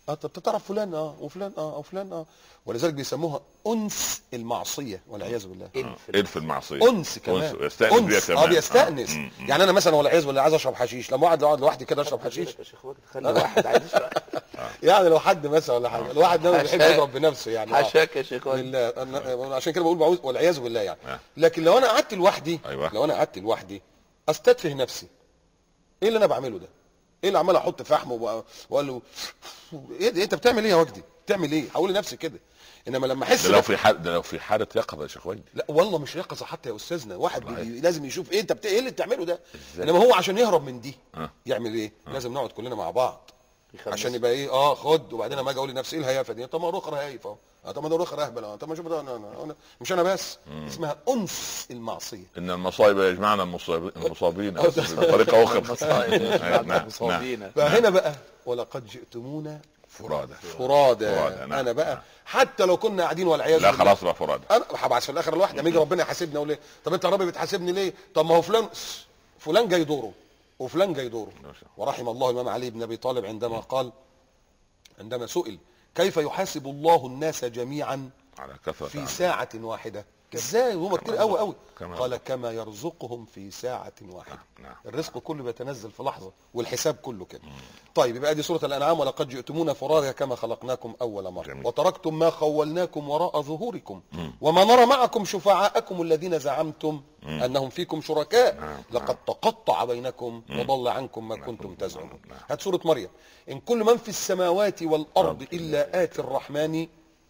D: اه طب تعرف فلان اه وفلان اه وفلان اه ولذلك بيسموها انس المعصيه والعياذ بالله
E: انفل.
C: إلف المعصيه
D: انس كمان
C: يستانس بيها
D: انس
C: كمان
D: اه بيستانس
C: آه. مم. مم.
D: يعني انا مثلا والعياذ بالله عايز اشرب حشيش لما اقعد اقعد لوحدي كده اشرب حشيش
E: يا شيخ وقت خلي واحد عايز يشرب.
D: يعني لو حد مثلا ولا حاجه الواحد ده بيحب
E: حاشاك.
D: يضرب بنفسه يعني آه.
E: حاشاك يا شيخ وقت
D: لله أنا- عشان كده بقول بعوذ والعياذ بالله يعني
C: آه.
D: لكن لو انا قعدت لوحدي
C: أيوة.
D: لو انا قعدت لوحدي استتفه نفسي ايه اللي انا بعمله ده ايه اللي عمال احط فحم وب- واقول له ايه ده انت بتعمل ايه يا وجدي بتعمل ايه حول نفسي كده انما لما احس
C: ده لو
D: بقى-
C: في حال ده لو في حاله يقظه يا شيخ وجدي
D: لا والله مش يقظه حتى يا استاذنا واحد
C: والله.
D: بي لازم يشوف ايه انت بت... ايه اللي بتعمله ده
C: إزاي؟
D: انما هو عشان يهرب من دي
C: آه.
D: يعمل ايه لازم نقعد كلنا مع بعض
E: يخمس.
D: عشان يبقى ايه اه خد وبعدين اما اجي اقول لنفسي ايه الهيافه دي طب ما الاخر هايف اهو آه، طب ما ده الاخر اهبل اه طب ما شوف ده أنا, أنا, أنا مش انا بس اسمها انس المعصيه
C: ان المصائب يجمعنا المصاب- المصابين
D: آه، ده-
C: بطريقه اخرى
E: المصائب
C: أيوة، نعم، نعم.
E: المصابين
D: فهنا بقى ولقد جئتمونا
C: فرادى
D: فرادى
C: فرادى، نعم،
D: انا بقى
C: نعم.
D: حتى لو كنا قاعدين والعياذ
C: لا
D: بالله
C: خلاص بقى فرادى
D: انا هبعث في الاخر لوحدي لما يجي ربنا يحاسبنا اقول ايه طب انت يا رب بتحاسبني ليه طب ما هو فلان فلان جاي دوره وفلان جاي دوره
C: ما شاء الله.
D: ورحم الله الامام علي بن ابي طالب عندما قال عندما سئل كيف يحاسب الله الناس جميعا
C: على كثره
D: في
C: أعمال.
D: ساعة واحدة ازاي هم كتير قوي قوي
C: كما
D: قال كما يرزقهم في ساعة واحدة
C: نعم.
D: الرزق كله بيتنزل في لحظة والحساب كله كده طيب يبقى دي سورة الأنعام ولقد جئتمونا فرارا كما خلقناكم أول مرة
C: جميل.
D: وتركتم ما خولناكم وراء ظهوركم وما نرى معكم شفعاءكم الذين زعمتم أنهم فيكم شركاء
C: نعم.
D: لقد تقطع بينكم وضل عنكم ما كنتم تزعمون
C: نعم.
D: هات سورة مريم إن كل من في السماوات والأرض إلا آتي الرحمن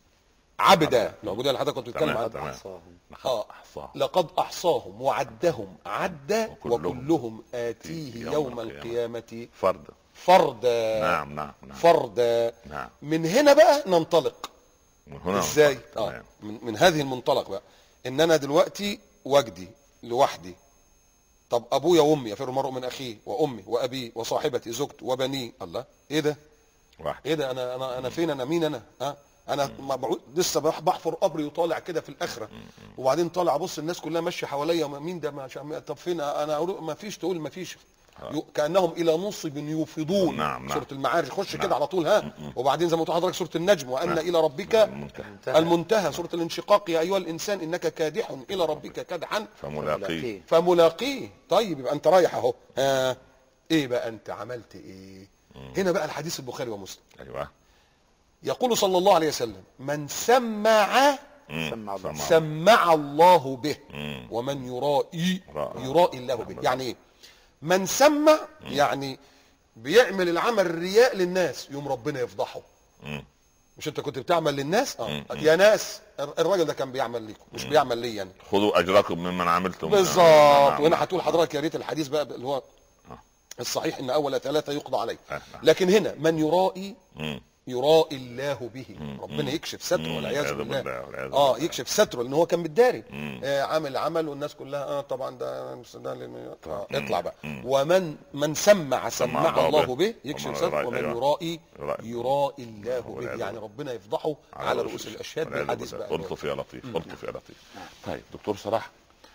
D: عبدا موجودة اللي حضرتك كنت بتتكلم
C: تمام،
D: عنها
C: تمام.
E: أحصاهم.
C: لقد
D: آه.
C: احصاه
D: لقد احصاهم وعدهم عدا
C: وكلهم
D: وكلهم اتيه
C: يوم
D: يوم
C: القيامة.
D: القيامه
C: فرد
D: فردا
C: نعم نعم نعم
D: فردا
C: نعم
D: من هنا بقى ننطلق
C: من هنا
D: ازاي
C: تمام.
D: اه من, من هذه المنطلق بقى ان انا دلوقتي وجدي لوحدي طب ابويا وامي يفر المرء من اخيه وامي وابي وصاحبتي زوجتي وبني الله ايه ده
C: واحد
D: ايه ده انا انا انا فين انا مين انا ها انا مبعوث لسه بح- بحفر قبري وطالع كده في الاخره وبعدين طالع ابص الناس كلها ماشيه حواليا مين ده ما شا- طب فين انا أقول ما فيش تقول ما فيش يو- كانهم الى نصب يوفضون
C: نعم، نعم.
D: سوره المعارج خش كده على طول ها وبعدين زي ما قلت لحضرتك سوره النجم وان الى ربك
C: المنتهى
D: المنتهى سوره الانشقاق يا ايها الانسان انك كادح الى ربك كدحا
C: فملاقيه
D: فملاقيه طيب يبقى انت رايح اهو ها ايه بقى انت عملت ايه هنا بقى الحديث البخاري ومسلم
C: ايوه
D: يقول صلى الله عليه وسلم من سمع
C: مم.
E: سمع الله.
C: سمع.
D: سمع الله به
C: مم.
D: ومن يرائي
C: رائي.
D: يرائي الله به يعني ايه من سمع يعني بيعمل العمل رياء للناس يوم ربنا يفضحه
C: مم.
D: مش انت كنت بتعمل للناس اه يا ناس الراجل ده كان بيعمل لكم مش بيعمل لي انا
C: خذوا اجركم ممن عملتم
D: بالظبط
C: نعم،
D: وهنا
C: نعم.
D: هتقول حضرتك يا ريت الحديث بقى اللي هو
C: آه.
D: الصحيح ان اول ثلاثه يقضى عليه
C: آه، نعم.
D: لكن هنا من يرائي
C: مم.
D: يرائي الله به ربنا يكشف ستره
C: مم.
D: والعياذ
C: والعياذ
D: بالله
C: بالله، والعياذ
D: اه
C: بالله.
D: يكشف ستره لان هو كان متداري
C: مم.
D: آه عامل عمل والناس كلها اه طبعا ده ده لأن- آه اطلع بقى ومن من سمع سمع
C: الله
D: الله
C: به.
D: به يكشف
C: ومن
D: ستره
C: يرائي-
D: ومن
C: أيوة.
D: يرائي
C: يرائي.
D: يرائي الله به
C: والعياذ
D: يعني
C: بالله.
D: ربنا يفضحه على رؤوس الاشهاد
C: والعياذ
D: بالحديث
C: بالله.
D: بقى
C: الطف يا لطيف الطف يا لطيف طيب دكتور صلاح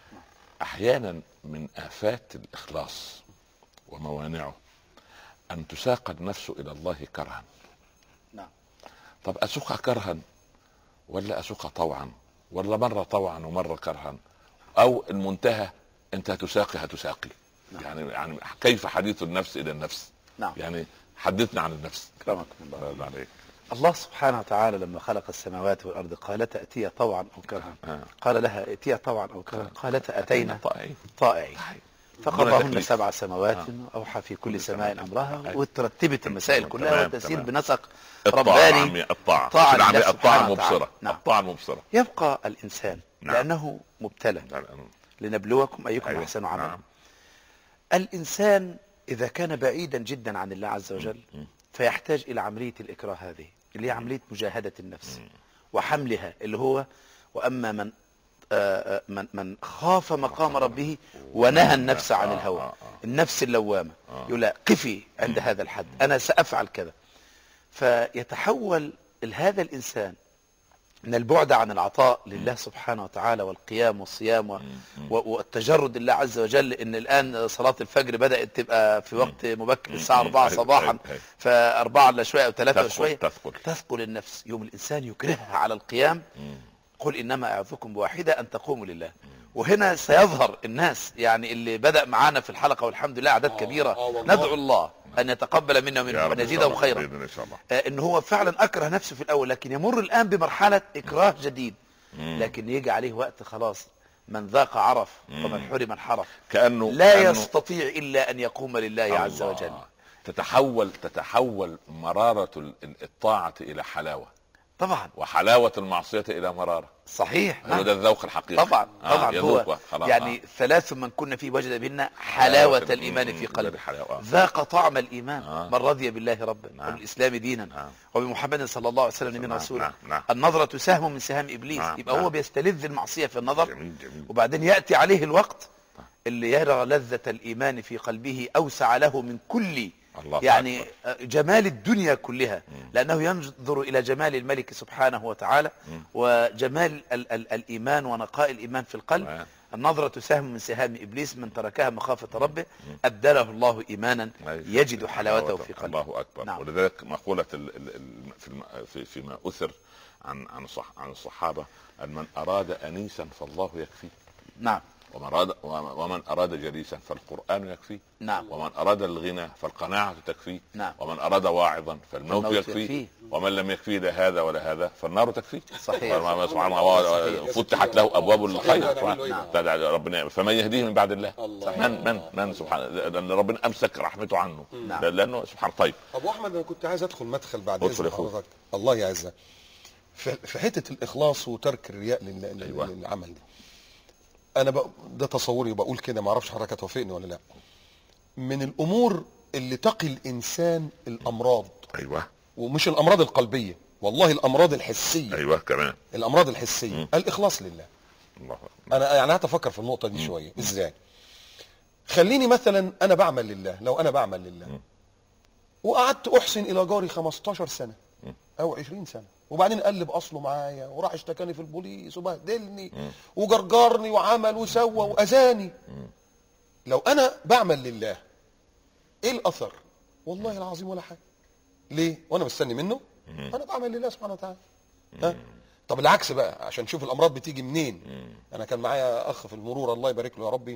C: احيانا من افات الاخلاص وموانعه ان تساق النفس الى الله كرها
E: نعم
C: طب اسوقها كرها ولا اسوقها طوعا ولا مره طوعا ومره كرها او المنتهى انت هتساقي هتساقي يعني يعني كيف حديث النفس الى النفس
E: نعم.
C: يعني حدثنا عن النفس
E: كرمكم الله
C: الله عليك
E: الله سبحانه وتعالى لما خلق السماوات والارض قالتا اتيا طوعا او كرها
C: آه.
E: قال لها اتيا طوعا او كرها قالتا اتينا
C: طائعين
E: طائعين
C: طيب.
E: فقضاهن
C: تكليف.
E: سبع سماوات
C: آه.
E: واوحى في كل
C: كل
E: سماء
C: سماء
E: امرها
C: أمرها.
E: وترتبت المسائل
C: تمام،
E: كلها
C: تمام،
E: وتسير
C: تمام.
E: بنسق
C: الطاعة
E: رباني
C: عمي الطاعة
E: طاعة
C: العمي-
E: لله
C: الطاعة
E: سبحانه وتعالى.
C: المبصرة
E: نعم.
C: الطاعة المبصرة
E: يبقى الانسان
C: نعم.
E: لانه مبتلى
C: لا، لا،
E: لنبلوكم ايكم
C: أيوة.
E: احسن عملا
C: نعم.
E: الانسان اذا كان بعيدا جدا عن الله عز وجل فيحتاج الى عمليه الاكراه هذه اللي هي عمليه مجاهده النفس وحملها اللي هو واما من آه، آه، من من خاف مقام ربه ونهى النفس عن
C: آه،
E: الهوى
C: آه، آه.
E: النفس اللوامه يقول لا قفي عند هذا الحد انا سافعل كذا فيتحول هذا الانسان من البعد عن العطاء لله سبحانه وتعالى والقيام والصيام و... و- والتجرد لله عز وجل ان الان صلاة الفجر بدأت تبقى في وقت مبكر الساعة 4
C: أيوة،
E: صباحا
C: أيوة، أيوة.
E: فأربعة الا شوية او ثلاثة
C: تثقل
E: وشوية
C: تثقل
E: تثقل النفس يوم الانسان يكرهها على القيام قل انما اعظكم بواحده ان تقوموا لله وهنا سيظهر الناس يعني اللي بدأ معانا في الحلقة والحمد لله أعداد كبيرة
D: آه والله.
E: ندعو الله أن يتقبل منا
C: يا
E: ومنهم
C: رب
E: وأن
C: إن شاء
E: يزيدهم
C: الله.
E: خيرا
C: بإذن إن شاء الله
E: آه، ان هو فعلا اكره نفسه في الاول لكن يمر الان بمرحله اكراه جديد لكن يجي عليه وقت خلاص من ذاق عرف ومن حرم انحرف
C: كأنه
E: لا
C: كأنه
E: يستطيع الا ان يقوم لله عز
C: الله.
E: وجل
C: تتحول تتحول مرارة ال- الطاعة إلى حلاوة
E: طبعا
C: وحلاوة المعصية إلى مرارة
E: صحيح
C: هو ده الذوق الحقيقي
E: طبعا
C: آه،
E: طبعا
C: يذوق
E: هو
C: خلاص
E: يعني
C: آه.
E: ثلاث من كنا فيه وجد بهن حلاوة
C: حلاوة
E: الإيمان
C: ال-
E: في
C: م-
E: قلبه
C: حلاوة، آه.
E: ذاق طعم الإيمان
C: آه.
E: من رضي بالله ربا
C: نعم.
E: وبالإسلام دينا
C: نعم.
E: وبمحمد صلى الله عليه وسلم من
C: نعم،
E: رسولا
C: نعم، نعم.
E: النظرة سهم من سهام إبليس
C: نعم،
E: يبقى
C: نعم.
E: هو بيستلذ المعصية في النظر
C: جميل جميل
E: وبعدين يأتي عليه الوقت اللي يرى لذة الإيمان في قلبه أوسع له من كل
C: الله
E: يعني
C: أكبر.
E: جمال الدنيا كلها لأنه ينظر إلى جمال الملك سبحانه وتعالى وجمال ال ال الإيمان ونقاء الإيمان في القلب
C: نعم.
E: النظرة سهم من سهام إبليس من تركها مخافة ربه أبدله الله إيمانا يجد حلاوته في قلبه
C: الله اكبر
E: نعم.
C: ولذلك مقوله ال ال ال في الم في فيما اثر عن عن صح عن الصحابه ان من اراد انيسا فالله يكفيه
E: نعم
C: ومن اراد ومن اراد جليسا فالقران يكفيه
E: نعم
C: ومن اراد الغنى فالقناعه تكفيه
E: نعم.
C: ومن اراد واعظا فالموت
E: فالموت
C: يكفيه
E: يكفيه.
C: ومن لم يكفيه لا هذا ولا هذا فالنار تكفيه
E: صحيح.
C: وما- سبحان الله
D: صحيح.
C: فتحت له ابواب
D: صحيح.
C: الخير
D: نعم. نعم.
C: فدع ربنا فمن يهديه من بعد الله
D: الله.
C: من من من سبحان لان ربنا امسك رحمته عنه
E: نعم.
C: لانه سبحان طيب
D: ابو احمد انا كنت عايز ادخل مدخل بعد
C: ادخل
D: اذن
C: يا أخوي.
D: حضرتك الله يعزك في في حته الاخلاص وترك الرياء لل- لل-
C: أيوة.
D: للعمل دي انا بق... ده تصوري وبقول كده ما اعرفش حضرتك هتوافقني ولا لا من الامور اللي تقي الانسان الامراض
C: ايوه
D: ومش الامراض القلبيه والله الامراض الحسيه
C: ايوه كمان
D: الامراض الحسيه
C: مم.
D: الاخلاص لله
C: الله أكبر.
D: انا يعني هتفكر في النقطه دي شويه ازاي خليني مثلا انا بعمل لله لو انا بعمل لله وقعدت احسن الى جاري 15 سنه او 20 سنه وبعدين قلب اصله معايا وراح اشتكاني في البوليس وبهدلني وجرجرني وعمل وسوى واذاني لو انا بعمل لله ايه الاثر والله العظيم ولا حاجه ليه وانا مستني منه انا بعمل لله سبحانه وتعالى ها طب العكس بقى عشان نشوف الامراض بتيجي منين انا كان معايا اخ في المرور الله يبارك له يا ربي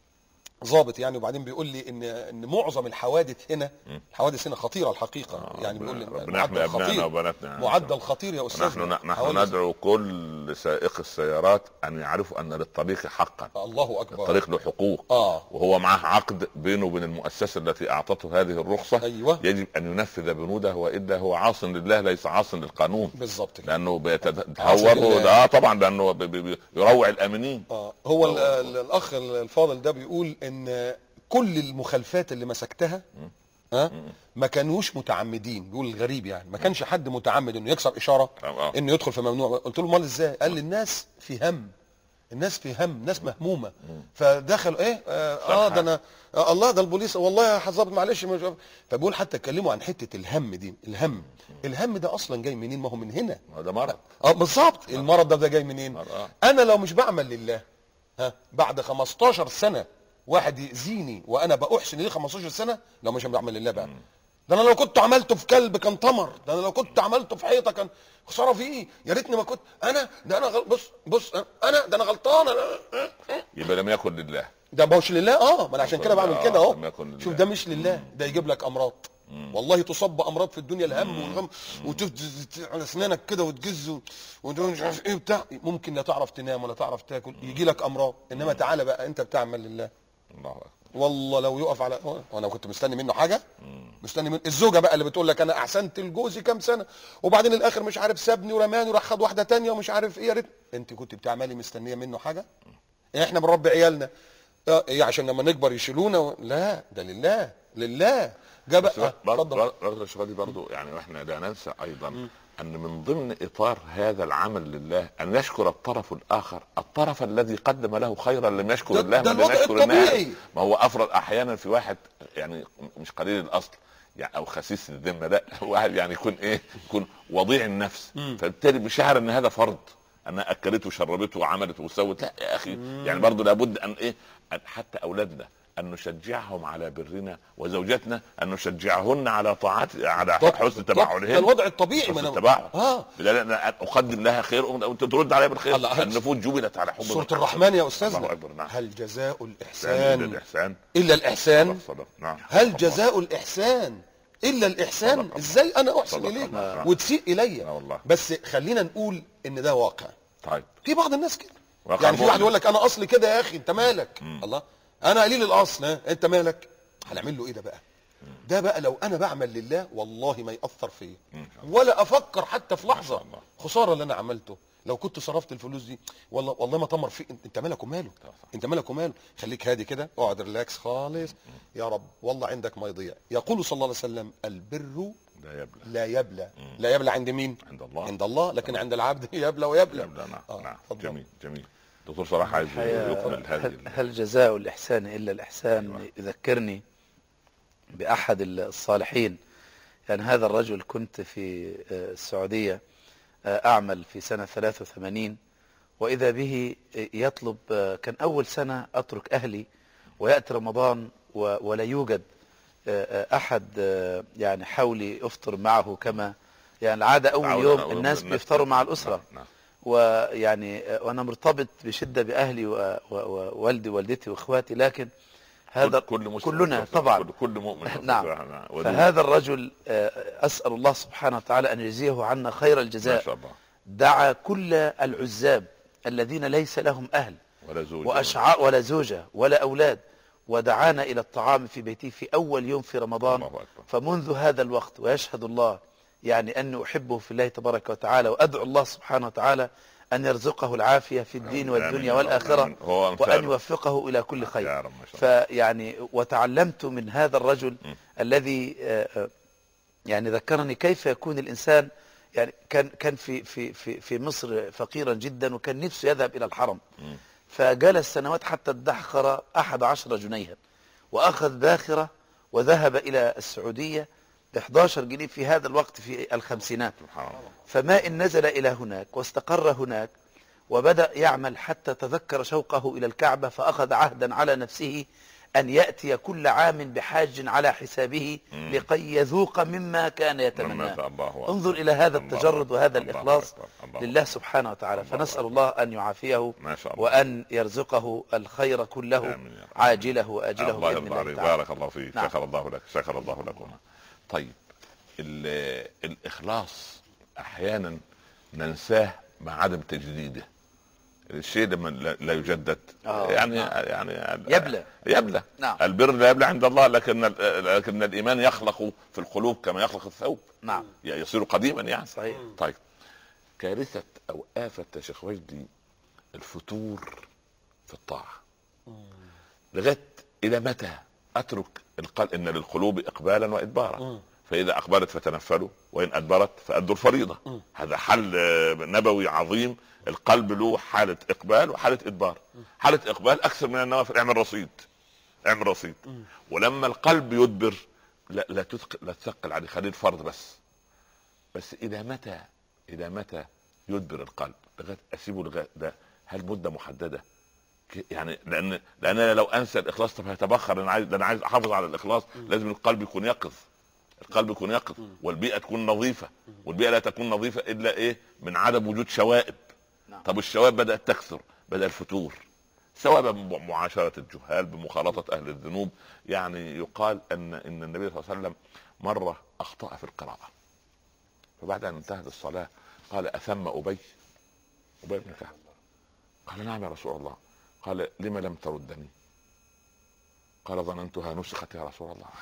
D: ضابط يعني وبعدين بيقول لي ان ان معظم الحوادث هنا الحوادث هنا خطيره الحقيقه يعني بيقول لي
C: ربنا يحمي ابنائنا وبناتنا
D: معدل خطير يا استاذ
C: نحن نحن ندعو كل سائق السيارات ان يعرفوا ان للطريق حقا
D: الله اكبر
C: الطريق له حقوق
D: اه
C: وهو معه عقد بينه وبين المؤسسه التي اعطته هذه الرخصه
D: أيوة.
C: يجب ان ينفذ بنوده والا هو عاص لله ليس عاص للقانون
D: بالظبط كده
C: لانه
D: عاصي
C: بيتهور
D: لله.
C: اه طبعا لانه بي- بي- بيروع الامنين
D: اه هو ال- ال- الاخ الفاضل ده بيقول ان كل المخالفات اللي مسكتها ها ما كانوش متعمدين بيقول الغريب يعني ما كانش حد متعمد انه يكسر اشاره
C: آه.
D: انه يدخل في ممنوع قلت له امال ازاي قال لي الناس في هم الناس في هم ناس مهمومه فدخلوا ايه اه, آه ده انا آه الله ده البوليس والله يا حظابط معلش مش عارف. فبيقول حتى اتكلموا عن حته الهم دي الهم الهم ده اصلا جاي منين ما هو من هنا
C: هذا مرض
D: اه بالظبط المرض ده ده جاي منين
C: آه.
D: انا لو مش بعمل لله ها بعد 15 سنه واحد يأذيني وانا باحسن ليه 15 سنه لو مش بعمل لله بقى ده انا لو كنت عملته في كلب كان طمر ده انا لو كنت عملته في حيطه كان خساره في ايه يا ريتني ما كنت انا ده انا غل... بص بص انا ده انا غلطان أنا...
C: يبقى لم يكن لله
D: ده ما هوش لله اه ما انا عشان كده بعمل كده
C: لم يكن
D: اهو
C: لله.
D: شوف ده مش لله ده يجيب لك امراض والله تصب امراض في الدنيا الهم والغم وتفز على اسنانك كده وتجز و- ومش عارف ايه بتاع ممكن لا تعرف تنام ولا تعرف تاكل يجي لك امراض انما تعالى بقى انت بتعمل لله
C: الله اكبر
D: والله لو يقف على وانا كنت مستني منه حاجه مستني من الزوجه بقى اللي بتقول لك انا احسنت لجوزي كام سنه وبعدين الاخر مش عارف سابني ورماني وراح خد واحده تانية ومش عارف ايه يا ريت انت كنت بتعملي مستنيه منه حاجه احنا بنربي عيالنا اه ايه عشان لما نكبر يشيلونا و... لا ده لله لله جا
C: بس
D: بقى
C: برضه
D: اتفضل
C: برضه الشباب دي برضه يعني احنا لا ننسى ايضا ان من ضمن اطار هذا العمل لله ان يشكر الطرف الاخر الطرف الذي قدم له خيرا لم يشكر
D: ده-
C: الله
D: ده
C: بل
D: الوضع
C: يشكر الناس
D: الطبيعي.
C: ما هو افرض احيانا في واحد يعني مش قليل الاصل يعني او خسيس الذمه لا واحد يعني يكون ايه يكون وضيع النفس
D: مم.
C: فبالتالي بشعر ان هذا فرض انها اكلته وشربته وعملت وسوت لا يا اخي يعني برضه لابد ان ايه أن حتى اولادنا ان نشجعهم على برنا وزوجاتنا ان نشجعهن على طاعات على
D: بالضبط،
C: حسن
D: بالضبط.
C: تبعلهن
D: ده الوضع الطبيعي
C: حسن
D: ما أنا-
C: التباعد
D: اه
C: لا لا أن اقدم لها خير وانت ترد عليها بالخير
D: الله،
C: النفوس جبلت على حب
D: سورة
C: من-
D: الرحمن يا
C: الله
D: استاذنا
C: اكبر نعم
D: هل جزاء
C: إحسان
D: الاحسان
C: الاحسان
D: الا الاحسان
C: صدق نعم
D: هل
C: الله.
D: جزاء الاحسان الا الاحسان
C: صدق الله.
D: ازاي انا احسن
C: صدق
D: اليك
C: الله.
D: وتسيء الي
C: لا والله.
D: بس خلينا نقول ان ده واقع
C: طيب
D: في بعض الناس كده
C: واقع
D: يعني في واحد
C: مؤلم.
D: يقول لك انا اصلي كده يا اخي انت مالك الله انا قليل الاصل ها انت مالك هنعمل له ايه ده بقى ده بقى لو انا بعمل لله والله ما ياثر فيا ولا افكر حتى في لحظه
C: شاء الله.
D: خساره اللي انا عملته لو كنت صرفت الفلوس دي والله والله ما تمر فيك انت مالك وماله انت مالك وماله خليك هادي كده اقعد ريلاكس خالص يا رب والله عندك ما يضيع يقول صلى الله عليه وسلم البر
C: لا يبلى
D: لا يبلى لا يبلى عند مين
C: عند الله
D: عند الله لكن عند العبد يبلى ويبلى
C: يبلى نعم
D: آه،
C: نعم
D: اتفضل.
C: جميل جميل دكتور صلاح عايز يكمل هذه
E: هل, هل جزاء الإحسان إلا الإحسان يذكرني بأحد الصالحين يعني هذا الرجل كنت في آه، السعودية آه، أعمل في سنة 83 وإذا به يطلب آه، كان أول سنة أترك أهلي ويأتي رمضان و- ولا يوجد آه، آه، أحد آه، يعني حولي أفطر معه كما يعني العادة أول
C: تعود-
E: يوم
C: أول
E: الناس
C: الناس-
E: بيفطروا مع الأسرة
C: نعم، نعم.
E: ويعني آه، وانا مرتبط بشده باهلي و- و- ووالدي ووالدتي واخواتي لكن هذا
C: كل كل مسلم
E: كلنا
C: يستطيع،
E: طبعا
C: كل, كل مؤمن
E: نعم.
C: يستطيع، ودود.
E: فهذا الرجل آه، اسال الله سبحانه وتعالى ان يجزيه عنا خير
C: ما
E: الجزاء
C: شاء الله
E: دعا كل العزاب الذين ليس لهم اهل
C: ولا زوج
E: واشعاء ولا زوجه ولا اولاد ودعانا الى الطعام في بيته في اول يوم في رمضان
C: الله أكبر.
E: فمنذ هذا الوقت ويشهد الله يعني اني احبه في الله تبارك وتعالى وادعو الله سبحانه وتعالى ان يرزقه العافيه في الدين
C: آمين.
E: والدنيا
C: آمين يا رب.
E: والاخره
C: آمين. هو أمثاله.
E: وان يوفقه الى كل خير
C: يا رب ما شاء الله
E: فيعني وتعلمت من هذا الرجل الذي آه، آه، يعني ذكرني كيف يكون الانسان يعني كان كان في في في في مصر فقيرا جدا وكان نفسه يذهب الى الحرم فجلس سنوات حتى ادخر احد عشر جنيها واخذ باخره وذهب الى السعوديه ب 11 جنيه في هذا الوقت في الخمسينات
C: سبحان الله
E: فما إن نزل إلى هناك واستقر هناك وبدأ يعمل حتى تذكر شوقه إلى الكعبة فأخذ عهدا على نفسه أن يأتي كل عام بحاج على حسابه لكي يذوق مما كان
C: مما
E: يتمناه
C: شاء الله أكبر.
E: انظر إلى هذا
C: الله
E: التجرد
C: أكبر.
E: وهذا
C: الله
E: الإخلاص
C: أكبر. الله
E: لله
C: أكبر.
E: سبحانه وتعالى
C: الله
E: فنسأل
C: أكبر.
E: الله أن يعافيه
C: ما شاء الله.
E: وأن يرزقه الخير كله
C: آمين يا رب.
E: عاجله وآجله
C: الله
E: بإذن
C: يرضى
E: الله
C: عليك
E: تعالى
C: بارك الله فيك
E: نعم.
C: شكر الله لك شكر الله لكم طيب ال- الاخلاص احيانا ننساه مع عدم تجديده الشيء لما لا لا يجدد
E: آه،
C: يعني
E: نعم.
C: يعني
E: يبلى.
C: يبلى
E: نعم.
C: البر لا يبلى عند الله لكن ال- لكن الايمان يخلق في القلوب كما يخلق الثوب
E: نعم
C: يصير قديما يعني
E: صحيح
C: طيب كارثه او افه يا شيخ وجدي الفتور في الطاعه لغايه الى متى اترك القلب ان للقلوب اقبالا وادبارا فاذا اقبلت فتنفلوا وان ادبرت فادوا الفريضه هذا حل آه، نبوي عظيم القلب له حاله اقبال وحاله ادبار حاله اقبال اكثر من النوافل اعمل رصيد اعمل رصيد ولما القلب يدبر لا لا تثقل لا تثقل عليه خليه الفرض بس بس الى متى الى متى يدبر القلب لغايه اسيبه لغايه ده هل مده محدده ك- يعني لان لان انا لو انسى الاخلاص طب هيتبخر انا عايز ده انا عايز احافظ على الاخلاص لازم القلب يكون يقظ القلب يكون يقظ والبيئه تكون نظيفه والبيئه لا تكون نظيفه الا ايه من عدم وجود شوائب
E: نعم.
C: طب الشوائب بدات تكثر بدا الفتور سواء بمعاشره الجهال بمخالطه اهل الذنوب يعني يقال ان ان النبي صلى الله عليه وسلم مره اخطا في القراءه فبعد ان انتهت الصلاه قال اثم ابي ابي بن كعب قال نعم يا رسول الله قال لم لم تردني قال ظننتها نسخت يا رسول الله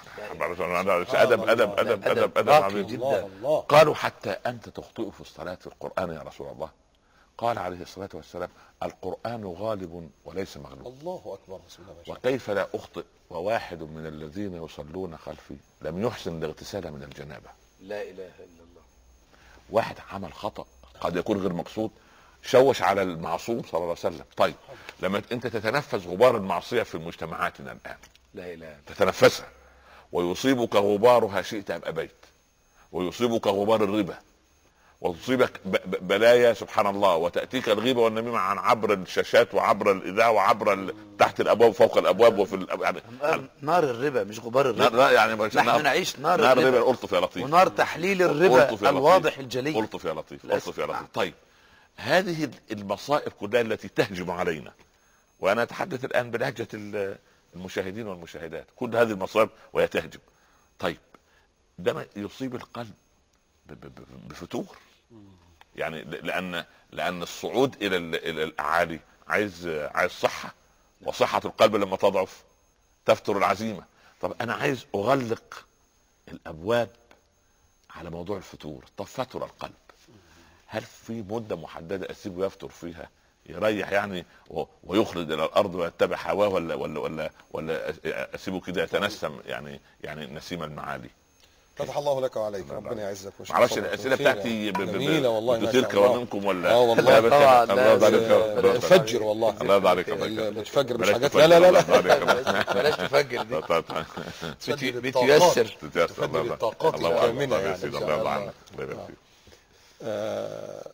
C: ادب ادب ادب ادب ادب
E: راقي
C: عظيم
E: جدا.
D: الله الله
C: قالوا حتى انت تخطئ في الصلاه في القران يا رسول الله قال عليه الصلاه والسلام القران غالب وليس مغلوب
D: الله اكبر بسم الله ما شاء الله
C: وكيف لا اخطئ وواحد من الذين يصلون خلفي لم يحسن الاغتسال من الجنابه
E: لا إله إلا الله
C: واحد عمل خطا قد يكون غير مقصود شوش على المعصوم صلى الله عليه وسلم طيب لما انت تتنفس غبار المعصيه في مجتمعاتنا الان
E: لا إله إلا
C: تتنفسها ويصيبك غبارها شئت ام ابيت ويصيبك غبار الربا وتصيبك ب- ب- بلايا سبحان الله وتاتيك الغيبه والنميمه عن عبر الشاشات وعبر الاذاعه وعبر ال- تحت الابواب فوق الابواب وفي الأب... يعني
E: نار الربا مش غبار
C: لا,
E: الربا
C: لا يعني مش-
E: نحن نعيش نار
C: نار
E: الربا.
C: الربا الطف يا لطيف
E: ونار تحليل
C: ألطف
E: الربا
C: يا لطيف.
E: الواضح الجلي
C: الطف يا لطيف
E: للأسف.
C: الطف يا لطيف
E: نعم.
C: طيب هذه المصائب كلها التي تهجم علينا وانا اتحدث الان بلهجه ال- المشاهدين والمشاهدات كل هذه المصائب وهي تهجم طيب ده ما يصيب القلب ب- ب- ب- بفتور يعني ل- لان لان الصعود الى ال- الى الاعالي عايز عايز صحه وصحه القلب لما تضعف تفتر العزيمه طب انا عايز اغلق الابواب على موضوع الفتور طب فتر القلب هل في مده محدده اسيبه يفتر فيها يريح يعني و- ويخرج الى الارض ويتبع هواه ولا ولا ولا ولا أس- اسيبه كده يتنسم يعني يعني نسيم المعالي
D: فتح الله لك وعليك
C: الله
D: ربنا
C: يبارك.
D: يعزك ويشفيك.
C: معرفش
D: خير
C: الاسئله
D: يا
C: بتاعتي ب- ب- ب-
D: جميله والله ما
C: بتثير
D: شاء الله.
C: كوانمكم ولا
D: اه والله.
C: لا يا باشا،
E: طبعا،
C: الله
E: لا،
C: يرضى عليك.
E: لا،
C: الله يرضى عليك.
D: بتفجر والله
C: الله يرضى عليك الله
D: ال-
C: يكرمك.
D: بتفجر مش
C: بلاش
D: حاجات
C: تفجر،
D: لا لا لا
C: الله
D: لا
C: يرضى عليك.
E: بلاش تفجر دي
C: طيب، طيب.
D: تفجر
E: بت-
D: الطاقات.
E: بتيسر
C: تتيسر،
D: تفجر
C: الله يرضى.
D: الطاقات
C: الله أكبر.
D: الكامنة
C: الله
D: يعني
C: يسعدك.
D: إن
C: الله
D: شاء
C: يرضى
D: الله.
C: عنك الله يبارك فيك.
D: آه،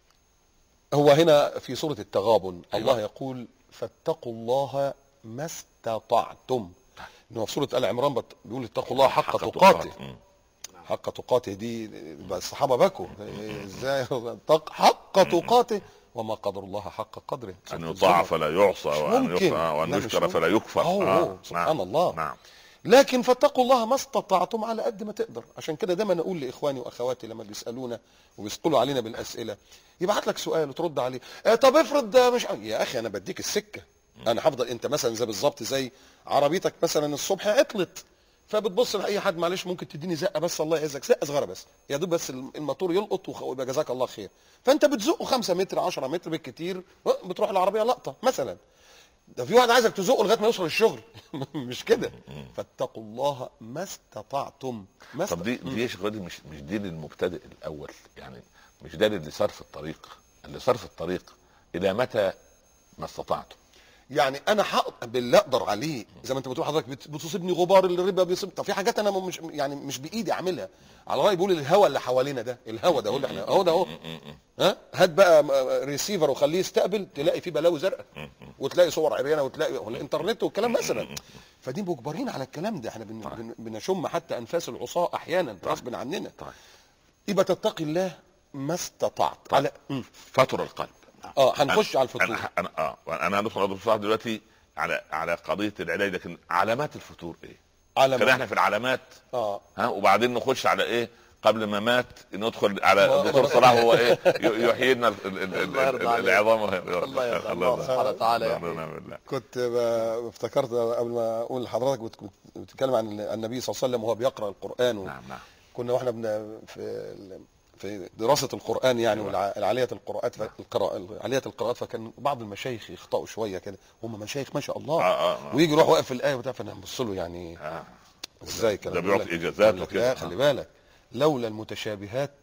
D: هو هنا في سورة التغابن الله يقول فاتقوا الله ما استطعتم انه في سورة آل عمران بت- بيقول اتقوا الله حق تقاته
C: مم.
D: حق تقاته دي بقى الصحابة بكوا ازاي تق- حق تقاته وما قدر الله حق قدره
C: ان يطاع فلا يعصى وان
D: ممكن.
C: يطاع وان
D: لا، مش
C: يشكر
D: ممكن.
C: فلا يكفر
D: أوه،
C: آه،
D: أوه، سبحان
C: نعم.
D: الله.
C: نعم
D: لكن فاتقوا الله ما استطعتم على قد ما تقدر عشان كده دايما اقول لاخواني واخواتي لما بيسالونا وبيسقلوا علينا بالاسئله يبعت لك سؤال وترد عليه آه طب افرض ده مش يا اخي انا بديك السكه انا هفضل انت مثلا زي بالظبط زي عربيتك مثلا الصبح عطلت فبتبص لاي حد معلش ممكن تديني زقه بس الله يعزك زقه صغيره بس يا دوب بس الموتور يلقط وخ- ويبقى جزاك الله خير فانت بتزقه 5 متر 10 متر بالكتير آه، بتروح العربيه لقطه مثلا ده في واحد عايزك تزقه لغايه ما يوصل الشغل مش كده فاتقوا الله ما استطعتم ما
C: طب دي دي يا شيخ غادي مش مش دي للمبتدئ الاول يعني مش ده اللي صار في الطريق اللي صار في الطريق الى متى ما استطعتم
D: يعني انا حق باللي اقدر عليه زي ما انت بتقول حضرتك بت- بتصيبني غبار الربا بيصيب طب في حاجات انا مش يعني مش بايدي اعملها على راي بيقول الهوا اللي حوالينا ده الهوا ده اهو اللي احنا اهو ده اهو ها هات بقى م- ريسيفر وخليه يستقبل تلاقي فيه بلاوي زرقاء وتلاقي صور عريانه وتلاقي والانترنت والكلام مثلا فدي مجبرين على الكلام ده احنا بن بن بنشم حتى انفاس العصاه احيانا غصب عننا
C: طيب
D: يبقى تتقي الله ما استطعت على مم.
C: فتر القلب
D: اه هنخش على الفطور
C: انا انا اه انا هندخل على الفطور دلوقتي على على قضيه العلاج لكن علامات الفتور ايه؟
D: على
C: كان
D: ما-
C: احنا في العلامات
D: اه
C: ها وبعدين نخش على ايه؟ قبل ما مات ندخل على
D: ما-
C: الدكتور
D: ما-
C: صلاح هو ايه ي- يحيي لنا ال- ال- ال-
E: الله يرضى
C: ال-
E: عليك.
C: العظام
E: الله يرضى الله سبحانه وتعالى
C: لا،
E: يحيي.
C: لا، لا، لا.
D: كنت ب- افتكرت قبل ما اقول لحضرتك بت- بت- بتتكلم عن النبي صلى الله عليه وسلم وهو بيقرا القران و...
C: نعم نعم
D: كنا واحنا بن في ال- في دراسه القران يعني والعاليه القراءات ف- القراء عاليه القراءات فكان بعض المشايخ يخطئوا شويه كده هم مشايخ ما شاء الله
C: آه، آه، آه.
D: ويجي يروح واقف في الايه وبتاع فانا ببص له يعني
C: آه.
D: ازاي كده
C: ده
D: بيقول
C: بيعطي
D: لك-
C: إجازات
D: بيقول لك
C: وكده.
D: لا خلي بالك لولا المتشابهات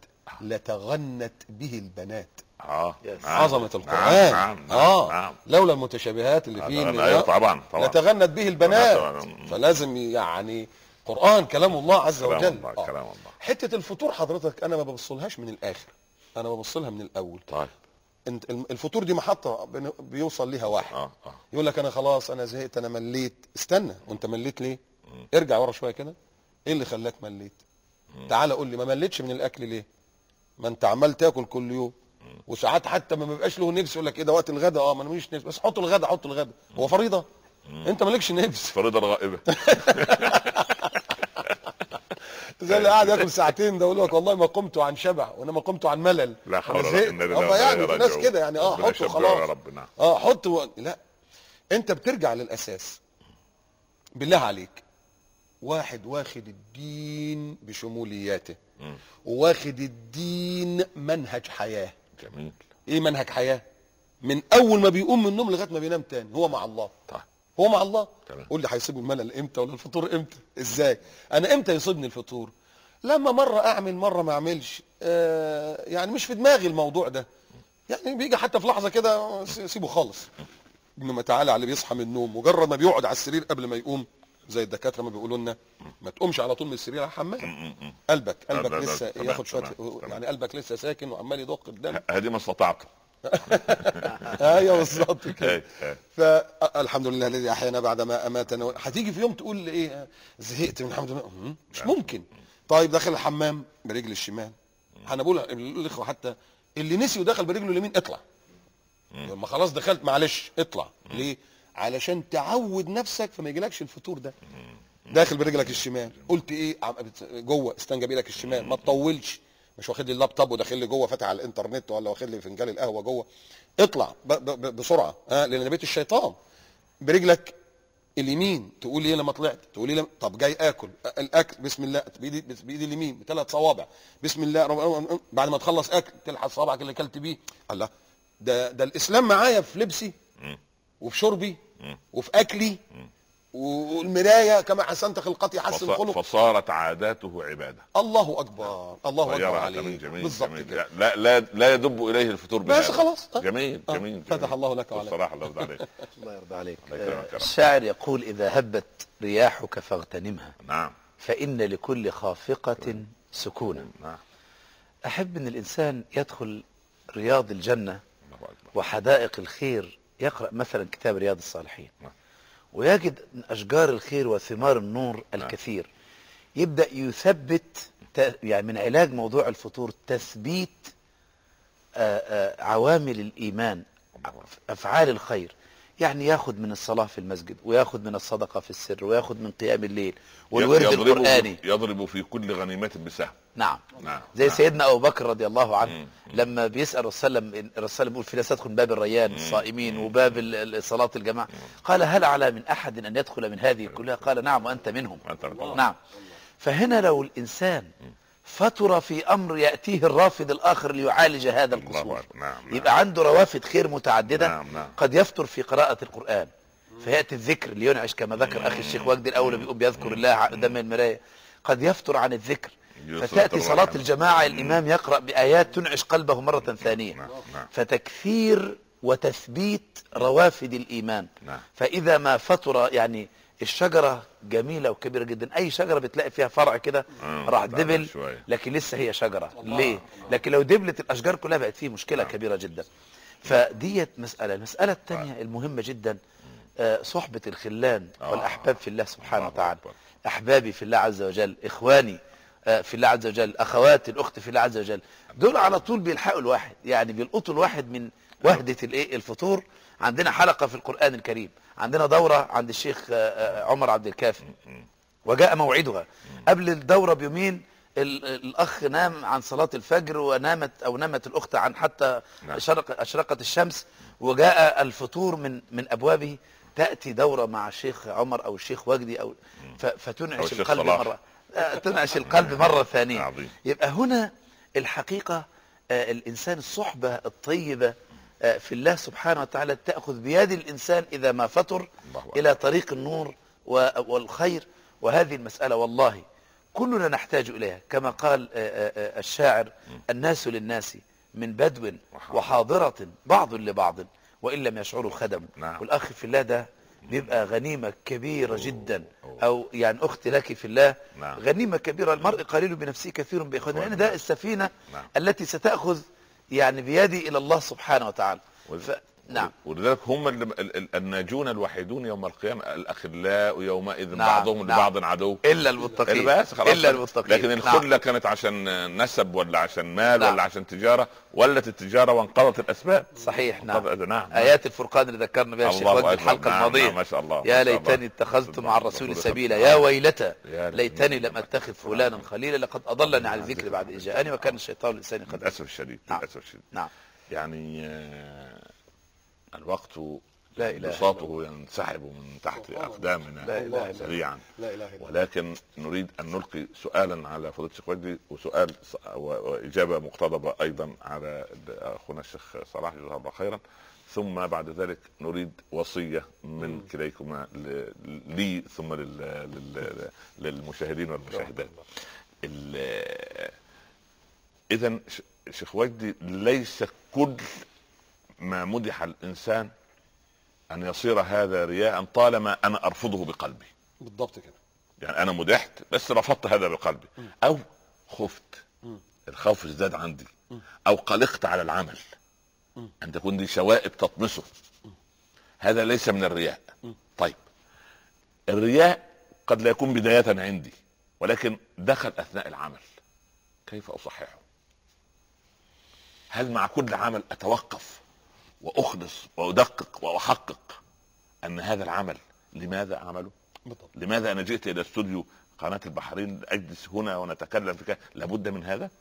D: لتغنت به البنات
C: اه
E: يس.
C: نعم.
D: عظمه القران
C: نعم نعم
D: اه
C: نعم
D: لولا المتشابهات اللي فيه
C: آه،
D: اللي
C: ايوه
D: ده-
C: طبعا طبعا
D: لتغنت به البنات
C: طبعاً.
D: فلازم يعني قرآن كلام الله عز
C: كلام
D: وجل
C: الله
D: آه.
C: كلام الله
D: حتة الفطور حضرتك أنا ما ببصلهاش من الآخر أنا ببصلها من الأول
C: طيب
D: انت الم- الفطور دي محطة بن- بيوصل ليها واحد
C: اه اه
D: يقول لك أنا خلاص أنا زهقت أنا مليت استنى وأنت مليت ليه؟ ارجع ورا شوية كده إيه اللي خلاك مليت؟ تعالى قول لي ما مليتش من الأكل ليه؟ ما أنت عمال تاكل كل يوم وساعات حتى ما بيبقاش له نفس يقول لك ايه ده وقت الغداء اه ما انا ماليش نفس بس حط الغداء حط الغداء هو فريضه انت مالكش نفس
C: فريضه الغائبه
D: زي اللي قاعد ياكل ساعتين ده يقول لك والله ما قمت عن شبع وانما قمت عن ملل
C: لا حول
D: أنا
C: ولا
D: زهقت.
C: قوه الا
D: آه،
C: بالله
D: يعني
C: يا
D: في ناس
C: رجل.
D: كده يعني اه
C: ربنا
D: حطه
C: يشبعه
D: خلاص
C: يا رب نعم
D: اه حط و... لا انت بترجع للاساس بالله عليك واحد واخد الدين بشمولياته
C: مم.
D: واخد الدين منهج حياه
C: جميل
D: ايه منهج حياه من اول ما بيقوم من النوم لغايه ما بينام تاني هو مع الله
C: طيب
D: هو مع الله
C: تمام.
D: قول لي هيصيبه الملل امتى ولا الفطور امتى ازاي انا امتى يصيبني الفطور لما مره اعمل مره ما اعملش آه يعني مش في دماغي الموضوع ده يعني بيجي حتى في لحظه كده س- سيبه خالص انما تعالى على اللي بيصحى من النوم مجرد ما بيقعد على السرير قبل ما يقوم زي الدكاتره ما بيقولوا لنا ما تقومش على طول من السرير على الحمام
C: م- م- م.
D: قلبك
C: لا،
D: قلبك
C: لا، لا،
D: لسه
C: تمام،
D: ياخد شويه
C: تمام، تمام.
D: يعني قلبك لسه ساكن وعمال يضخ الدم
C: هذه ما استطعت
D: ايوه بالظبط كده
C: إيه، إيه.
D: فالحمد لله الذي احيانا بعد ما اماتنا هتيجي في يوم تقول ايه زهقت من الحمد لله مم، مش ممكن طيب داخل الحمام برجل الشمال انا بقول للاخوه حتى اللي نسي ودخل برجله اليمين اطلع لما خلاص دخلت معلش اطلع ليه علشان تعود نفسك فما يجيلكش الفتور ده داخل برجلك الشمال قلت ايه عم- جوه استنجى بايدك الشمال ما تطولش مش واخد لي اللابتوب وداخل لي جوه فاتح على الانترنت ولا واخد لي فنجان القهوه جوه اطلع ب ب ب بسرعه ها لان بيت الشيطان برجلك اليمين تقول لي لما طلعت تقول لي لما طب جاي اكل أ- الاكل بسم الله بايدي بس- بايدي اليمين بثلاث صوابع بسم الله رب- بعد ما تخلص اكل تلحق صوابعك اللي اكلت بيه الله ده ده الاسلام معايا في لبسي وفي شربي وفي اكلي والمرايه كما حسنت خلقتي حسن
C: فص-
D: خلق
C: فصارت عاداته عباده
D: الله اكبر الله اكبر
C: غيرها
D: عليك
C: جميل جميل,
D: بالظبط
C: جميل.
D: كده
C: لا لا لا يدب اليه الفتور
D: بس
C: بهذا.
D: خلاص. آه.
C: جميل
D: آه.
C: جميل
D: فتح
C: جميل.
D: الله لك وعليك.
C: الصراحه الله يرضى عليك
E: الله يرضى عليك
C: الله يكرمك يا
E: آه،
C: رب.
E: الشاعر يقول إذا هبت رياحك فاغتنمها
C: نعم
E: فإن لكل خافقة سكونا
C: نعم
E: أحب أن الإنسان يدخل رياض الجنة
C: الله اكبر
E: وحدائق الخير يقرأ مثلا كتاب رياض الصالحين
C: نعم.
E: ويجد من أشجار الخير وثمار النور الكثير يبدأ يثبت ت- يعني من علاج موضوع الفطور تثبيت آه، آه، عوامل الإيمان أفعال الخير يعني ياخد من الصلاة في المسجد وياخد من الصدقة في السر وياخد من قيام الليل والورد
C: يضرب-
E: القرآني
C: يضرب في كل غنيمة بسهم
E: نعم
C: نعم
E: زي
C: نعم.
E: سيدنا ابو بكر رضي الله عنه
C: مم.
E: لما بيسال الرسول صلى الله عليه وسلم الرسول صلى الله عليه وسلم بيقول في ناس تدخل من باب الريان الصائمين وباب ال- ال- صلاه الجماعه قال هل على من احد ان يدخل من هذه كلها قال نعم وانت منهم
C: وأنت منهم.
E: نعم فهنا لو الانسان فطر في امر ياتيه الرافض الاخر ليعالج هذا
C: الله
E: القصور
C: أكبر. نعم نعم.
E: يبقى عنده روافد خير متعدده
C: نعم، نعم.
E: قد يفطر في قراءه القران فياتي الذكر لينعش كما ذكر اخي الشيخ وجدي الاول بيقوم بيذكر الله قدام المرايه قد يفطر عن الذكر
C: يصلة
E: فتاتي صلاه
C: الرحم.
E: الجماعه الامام يقرا بايات تنعش قلبه مره ثانيه
C: نعم، نعم.
E: فتكثير وتثبيت روافد الايمان
C: نعم.
E: فاذا ما فطر يعني الشجره جميله وكبيره جدا اي شجره بتلاقي فيها فرع كده
C: آه،
E: راح
C: تعبان
E: دبل
C: شوية.
E: لكن لسه هي شجره ليه لكن لو دبلت الاشجار كلها بقت فيه مشكله كبيره جدا فديت مساله المساله الثانيه المهمه جدا آه، صحبه الخلان
C: آه.
E: والاحباب في الله سبحانه
C: الله
E: وتعالى
C: أكبر.
E: احبابي في الله عز وجل اخواني آه، في الله عز وجل اخواتي الاخت في الله عز وجل دول على طول بيلحقوا الواحد يعني بيلقطوا الواحد من وهده الايه الفطور عندنا حلقه في القران الكريم عندنا دوره عند الشيخ آه، آه، عمر عبد الكافي وجاء موعدها قبل الدوره بيومين ال- الاخ نام عن صلاه الفجر ونامت او نامت الاخت عن حتى
C: نعم.
E: أشرق اشرقت الشمس وجاء الفطور من من ابوابه تاتي دوره مع الشيخ عمر او الشيخ وجدي او ف-
C: أو
E: فتنعش
C: الشيخ
E: القلب
C: صلاح.
E: مره آه، تنعش القلب مره ثانيه
C: عظيم.
E: يبقى هنا الحقيقه آه، الانسان الصحبه الطيبه آه، في الله سبحانه وتعالى تاخذ بيد الانسان اذا ما فطر
C: الله أكبر.
E: الى طريق النور و- والخير وهذه المساله والله كلنا نحتاج اليها كما قال آه، آه، آه، الشاعر الناس للناس من بدو وحاضره بعض لبعض وان لم يشعروا خدم
C: نعم.
E: والاخ في الله ده بيبقى غنيمه كبيره جدا او يعني اخت لك في الله
C: نعم.
E: غنيمه كبيره المرء قليل بنفسه كثير باخوانه لان ده السفينه
C: نعم.
E: التي ستاخذ يعني بيدي الى الله سبحانه وتعالى ف... نعم
C: ولذلك هم ال- ال- ال- الناجون الوحيدون يوم القيامة الأخلاء يومئذ
E: نعم،
C: بعضهم
E: نعم.
C: لبعض عدو
E: الا المتقين
C: بس خلاص
E: الا المتقين
C: لكن الخلة كانت عشان نسب ولا عشان مال
E: نعم.
C: ولا عشان تجارة ولت التجارة وانقضت الأسباب
E: صحيح نعم
C: انقضت- نعم
E: ايات الفرقان اللي ذكرنا بها الشيخ
C: الله
E: وجد
C: أكبر.
E: الحلقه
C: نعم،
E: الماضيه
C: نعم، ما شاء الله، ما
E: يا
C: شاء
E: ليتني
C: الله.
E: اتخذت مع الرسول
C: الرسول
E: سبيلا
C: صلى الله
E: يا
C: عليه
E: ويلتى
C: يا
E: ليتني لم اتخذ فلانا خليلا لقد اضلني عن الذكر بعد اذ جاءني وكان الشيطان الانسان قد
C: للأسف الشديد
E: نعم.
C: للأسف الشديد
E: نعم
C: يعني آه، الوقت
E: لا إله إلا
C: بساطه ينسحب من تحت أقدامنا
E: لا إله إلا الله.
C: سريعا
D: لا اله الا الله
C: ولكن نريد ان نلقي سؤالا على فضيله الشيخ وجدي وسؤال ص- و- واجابه مقتضبه ايضا على اخونا الشيخ صلاح جزاه الله خيرا ثم بعد ذلك نريد وصيه من كليكما ل- لي ثم لل- لل- للمشاهدين والمشاهدات. اذا شيخ وجدي ليس كل ما مدح الانسان ان يصير هذا رياء طالما انا ارفضه بقلبي.
D: بالضبط كده
C: يعني انا مدحت بس رفضت هذا بقلبي او خفت الخوف ازداد عندي او قلقت على العمل ان تكون دي شوائب تطمسه هذا ليس من الرياء طيب الرياء قد لا يكون بداية عندي ولكن دخل اثناء العمل كيف اصححه هل مع كل عمل اتوقف واخلص وادقق واحقق ان هذا العمل لماذا اعمله
D: بالضبط
C: لماذا انا جئت الى استوديو قناه البحرين اجلس هنا ونتكلم في كذا لابد من هذا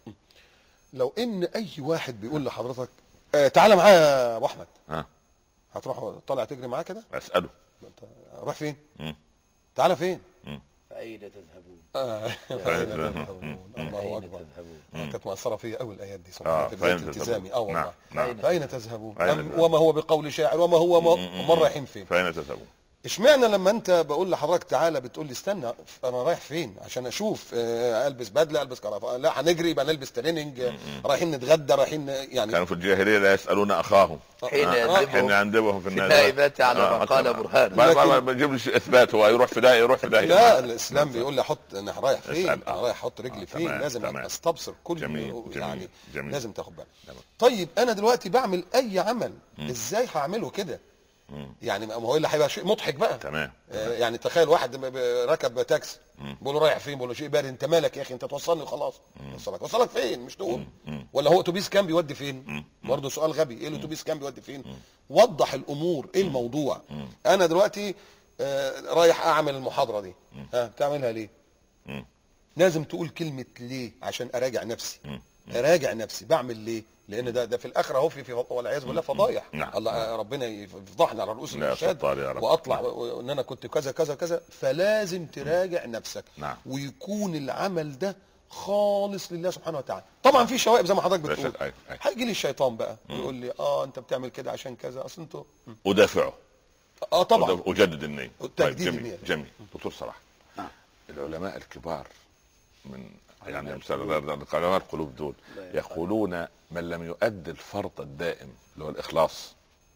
D: لو ان اي واحد بيقول لحضرتك آه تعالى معايا يا ابو احمد
C: ها
D: هتروح طالع تجري معاه كده
C: اساله
D: أنت رايح فين
C: مم.
D: تعالى فين
E: فأين تذهبون
D: آه.
C: فأين
D: الله
E: أين
D: اكبر
E: تذهبون
D: آه، كانت مؤثره فيا قوي الايات دي
C: آه،
D: صراحه في بدايه
C: فأين
D: التزامي
C: تذهبون؟
D: اه والله
C: نعم نعم
D: فاين تذهبون
C: أين
D: أم-
C: تذهبون؟
D: وما هو بقول شاعر وما هو ما امال رايحين فين
C: فاين تذهبون
D: اشمعنى لما انت بقول لحضرتك تعالى بتقول لي استنى انا رايح فين عشان اشوف آه، البس بدله البس كرافه لا هنجري يبقى نلبس تريننج آه، رايحين نتغدى رايحين يعني
C: كانوا في الجاهليه لا يسالون اخاهم
E: حين
C: آه،
E: يندبهم
C: حين يندبهم في
E: في
C: الناس
E: النائبات على ما
C: آه،
E: قال
C: طبعاً.
E: برهان.
C: ما- ما- ما
D: لكن-
C: بجيب لي اثبات هو يروح في داهيه يروح في داهيه
D: لا الاسلام بيقول لي احط انا رايح فين
C: اسأل.
D: انا رايح احط رجلي
C: آه،
D: فين
C: تمام،
D: لازم
C: تمام.
D: استبصر كل
C: جميل، جميل،
D: يعني
C: جميل.
D: لازم تاخد بالك
C: تمام.
D: طيب انا دلوقتي بعمل اي عمل ازاي هعمله كده يعني ما هو الا هيبقى شيء مضحك بقى
C: تمام
D: آه، يعني تخيل واحد ب- ب- ركب تاكسي بقول له رايح فين بقول له شيء بارد انت مالك يا اخي انت توصلني وخلاص وصلك وصلك فين مش تقول ولا هو اتوبيس كان بيودي فين برضه سؤال غبي ايه الاتوبيس كان بيودي فين وضح الامور ايه الموضوع انا دلوقتي آه، رايح اعمل المحاضره دي ها بتعملها ليه
C: مم.
D: لازم تقول كلمه ليه عشان اراجع نفسي اراجع نفسي بعمل ليه لان ده ده في الاخره اهو في في والعياذ بالله فضايح
C: نعم.
D: الله ربنا يفضحنا على رؤوس
C: لا
D: الاشهاد
C: ستار يا رب.
D: واطلع ان انا كنت كذا كذا كذا فلازم تراجع نفسك
C: نعم.
D: ويكون العمل ده خالص لله سبحانه وتعالى طبعا في شوائب زي ما حضرتك
C: لا
D: بتقول
C: شك، أيوة، أيوة.
D: هيجي لي الشيطان بقى ويقول لي اه انت بتعمل كده عشان كذا اصل انتوا
C: ادافعه
D: اه طبعا
C: اجدد النيه
D: تجديد
C: جميل
D: النية.
C: جميل دكتور صلاح
E: نعم.
C: العلماء الكبار من يعني مثلا علماء القلوب دول يقولون من لم يؤدي الفرض الدائم اللي هو الاخلاص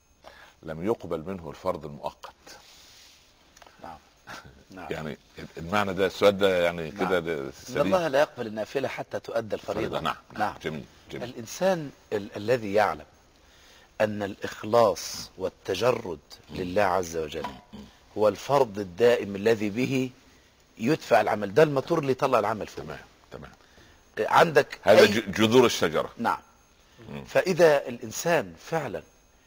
C: لم يقبل منه الفرض المؤقت
E: نعم نعم
C: يعني المعنى ده السؤال ده يعني
E: نعم.
C: كده ده
E: إن
C: سليم
E: الله لا يقبل النافلة حتى تؤدى الفريضة
C: نعم
E: نعم
C: جميل جميل
E: الإنسان ال- الذي يعلم أن الإخلاص والتجرد لله عز وجل هو الفرض الدائم الذي به يدفع العمل ده الموتور اللي يطلع العمل فوق
C: تمام تمام
E: عندك
C: هذا
E: أي-
C: ج- جذور الشجره
E: نعم فإذا الإنسان فعلا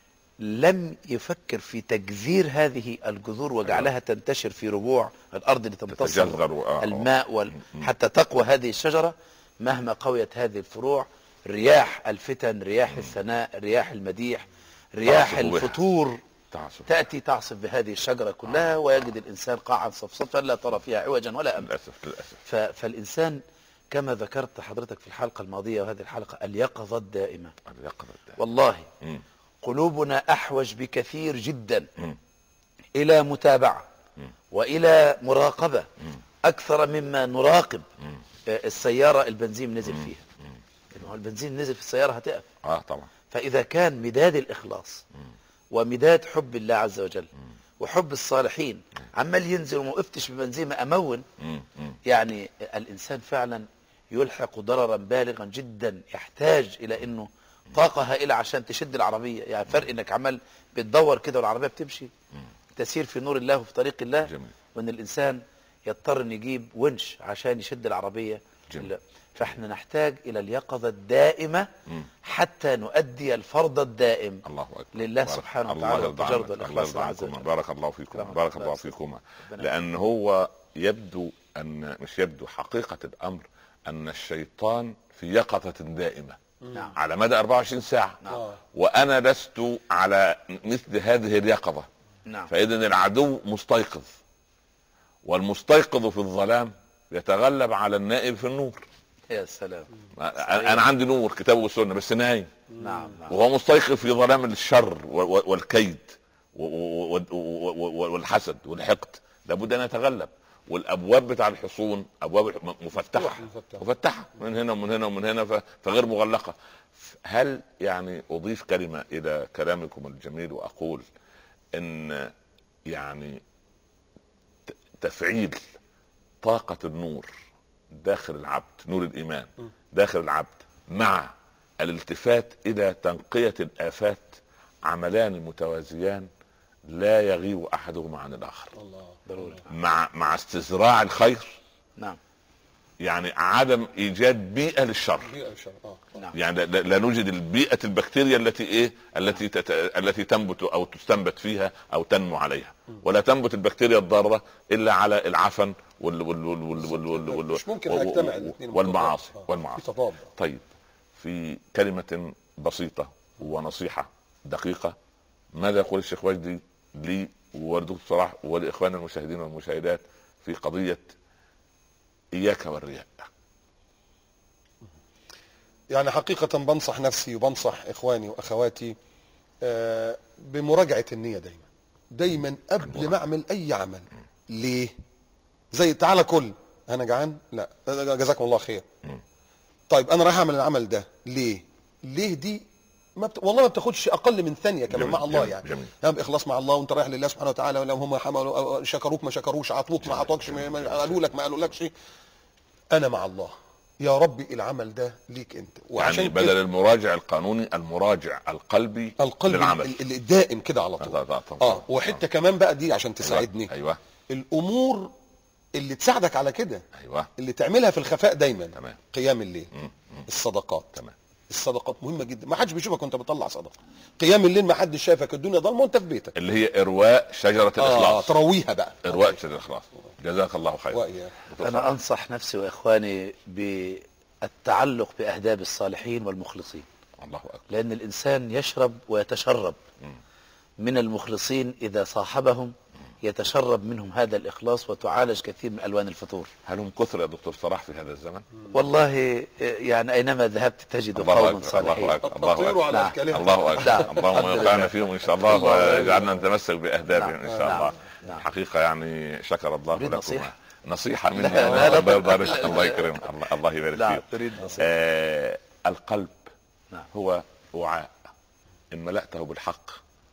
E: لم يفكر في تجذير هذه الجذور وجعلها تنتشر في ربوع الأرض لتمتص
C: تتجذر و- آه.
E: الماء وال... حتى تقوى هذه الشجرة مهما قويت هذه الفروع رياح الفتن رياح الثناء رياح المديح رياح
C: تعصف بها.
E: الفتور
C: تعصب
E: تأتي تعصف بهذه الشجرة كلها ويجد الإنسان قاعا صفصفا لا ترى فيها عوجا ولا أمتا
C: للاسف للاسف
E: ف... فالإنسان كما ذكرت حضرتك في الحلقة الماضية وهذه الحلقة اليقظة الدائمة
C: اليقظه الدائمة.
E: والله
C: مم.
E: قلوبنا أحوج بكثير جدا
C: مم.
E: إلى متابعة وإلى مراقبة أكثر مما نراقب آه، السيارة البنزين نزل فيها لأنه البنزين نزل في السيارة هتقف
C: اه طبعا
E: فإذا كان مداد الإخلاص ومداد حب الله عز وجل وحب الصالحين عمال ينزل وما وقفتش ببنزين أمون
C: مم. مم.
E: يعني الإنسان فعلا يلحق ضررا بالغا جدا يحتاج إلى أنه طاقة هائلة عشان تشد العربية يعني فرق أنك عمال بتدور كده والعربية بتمشي تسير في نور الله وفي طريق الله
C: جميل.
E: وأن الإنسان يضطر أن يجيب ونش عشان يشد العربية
C: جميل.
E: فاحنا نحتاج إلى اليقظة الدائمة حتى نؤدي الفرض الدائم
C: الله اكبر
E: لله
C: بارك-
E: سبحانه
C: الله
E: وتعالى
C: يرضى
E: والتجرد
C: عنك.
E: والإخلاص
C: الله يرضى
E: عز
C: عنكما.
E: وجل.
C: بارك الله فيكم
E: كلامك
C: بارك
E: الله
C: الله
E: يسلمك.
C: فيكما
E: ربنا
C: لان هو يبدو ان مش يبدو حقيقه الامر ان الشيطان في يقظه دائمه
E: نعم.
C: على مدى 24 ساعه
D: آه.
C: وانا لست على مثل هذه اليقظه
E: نعم
C: فاذا العدو مستيقظ والمستيقظ في الظلام يتغلب على النائب في النور
E: يا سلام
C: انا أنا عندي نور كتاب والسنه بس نايم
E: نعم نعم
C: وهو مستيقظ في ظلام الشر و- و- والكيد و- و- و- و- والحسد والحقد لابد ان يتغلب والابواب بتاع الحصون ابواب الح- م- مفتحه
D: مفتحة.
C: مفتحه من هنا ومن هنا ومن هنا ف- فغير مغلقه هل يعني اضيف كلمه الى كلامكم الجميل واقول ان يعني ت- تفعيل طاقة النور داخل العبد نور الإيمان داخل العبد مع الالتفات إلى تنقية الآفات عملان متوازيان لا يغيب أحدهما عن الآخر
D: الله
E: ضروري
C: مع مع استزراع الخير
E: نعم
C: يعني عدم ايجاد بيئه للشر
D: بيئة الشر. اه
E: نعم
C: يعني لا, لا نوجد البيئه البكتيريا التي ايه التي تت... التي تنبت او تستنبت فيها او تنمو عليها ولا تنبت البكتيريا الضاره الا على العفن وال وال وال وال وال وال وال
D: مش ممكن
C: و- و-
D: هيجتمع الاثنين
C: والمعاصي
D: آه.
C: والمعاصي
D: في تضاد
C: طيب في كلمه بسيطه ونصيحه دقيقه ماذا يقول الشيخ وجدي لي والدكتور صلاح ولاخواننا المشاهدين والمشاهدات في قضيه اياك والرياء
D: يعني حقيقة بنصح نفسي وبنصح إخواني وأخواتي آه، بمراجعة النية دايما دايما قبل ما أعمل أي عمل ليه؟ زي تعالى كل أنا جعان؟ لا جزاكم الله خير طيب أنا رايح أعمل العمل ده ليه؟ ليه دي ما بت... والله ما بتاخدش اقل من ثانيه كمان
C: جميل،
D: مع الله
C: جميل،
D: يعني
C: جميل.
D: يعني باخلاص مع الله وانت رايح لله سبحانه وتعالى ولا هم حملوا شكروك ما شكروش عطوك ما عطوكش ما ما قالوا لك ما قالولكش انا مع الله يا ربي العمل ده ليك انت
C: يعني بدل
D: كده
C: المراجع القانوني المراجع القلبي
D: القلب
C: للعمل
D: ال- ال- الدائم كده على
C: آه،
D: طول
C: آه، طبعاً.
D: اه وحته كمان بقى دي عشان تساعدني
C: ايوه
D: الامور اللي تساعدك على كده
C: ايوه
D: اللي تعملها في الخفاء دايما
C: تمام.
D: قيام الليل
C: مم،
D: الصدقات
C: تمام
D: الصدقات مهمه جدا ما حدش بيشوفك وانت بتطلع صدقه قيام الليل ما حدش شايفك الدنيا ضلمه وانت في بيتك
C: اللي هي ارواء شجره
D: اه
C: الاخلاص
D: ترويها بقى
C: ارواء شجره الاخلاص جزاك الله خير
D: وإياك.
E: أنا أنصح نفسي وإخواني بالتعلق بأهداب الصالحين والمخلصين
C: الله اكبر
E: لأن الإنسان يشرب ويتشرب من المخلصين إذا صاحبهم يتشرب منهم هذا الإخلاص وتعالج كثير من ألوان الفتور
C: هل هم كثر يا دكتور صلاح في هذا الزمن؟
E: والله يعني أينما ذهبت تجد
C: الله
E: قوما
C: اكبر الله
E: صالحين
C: اكبر الله
D: التطوير
C: اكبر
D: على
E: نعم.
D: اشكالها
C: الله اكبر
E: نعم.
C: اللهم
E: الحمد
C: وفقنا
E: لله.
C: فيهم ان شاء الله
E: الله
C: ويجعلنا نتمسك باهدابهم
E: نعم.
C: ان شاء الله
E: نعم.
C: حقيقه يعني شكر الله
E: تريد
C: لكم
E: نصيحة؟
C: نصيحه مني
E: لا،
C: الله
E: لا،
C: الله
E: لا.
C: يبارك فيك. الله يكرمك الله- الله يبارك
E: نعم
C: فيك
E: تريد نصيحة
C: آه القلب
E: نعم.
C: هو وعاء ان ملأته بالحق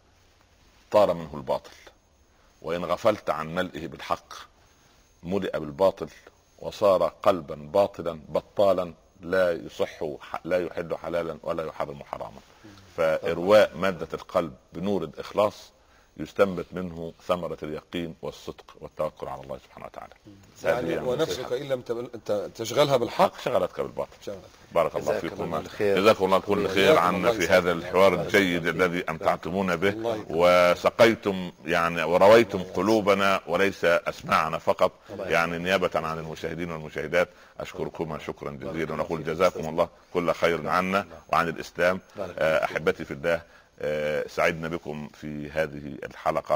C: طار منه الباطل وان غفلت عن ملئه بالحق ملئ بالباطل وصار قلبا باطلا بطالا لا يصح لا يحل حلالا ولا يحرم حراما فارواء ماده القلب بنور الاخلاص يستنبت منه ثمره اليقين والصدق والتوكل على الله سبحانه وتعالى هذه
D: يعني
C: هي
D: ونفسك
C: النصيحة.
D: ان لم تب- ت- تشغلها بالحق
C: حق شغلتك بالباطل
D: شغلك
C: بارك الله
E: جزاك
C: فيكم
E: الله بالخير.
C: جزاكم الله كل خير
D: جزاكم
C: عنا
D: الله
C: في
D: يسعدك.
C: هذا الحوار
D: الله
C: الجيد
D: يسعدك.
C: الذي امتعتمونا به
D: الله يكرمك.
C: وسقيتم يعني ورويتم قلوبنا وليس اسماعنا فقط يعني نيابه عن المشاهدين والمشاهدات اشكركما شكرا جزيلا ونقول جزاكم الله كل خير عنا وعن الاسلام آه، احبتي في الله آه، سعدنا بكم في هذه الحلقه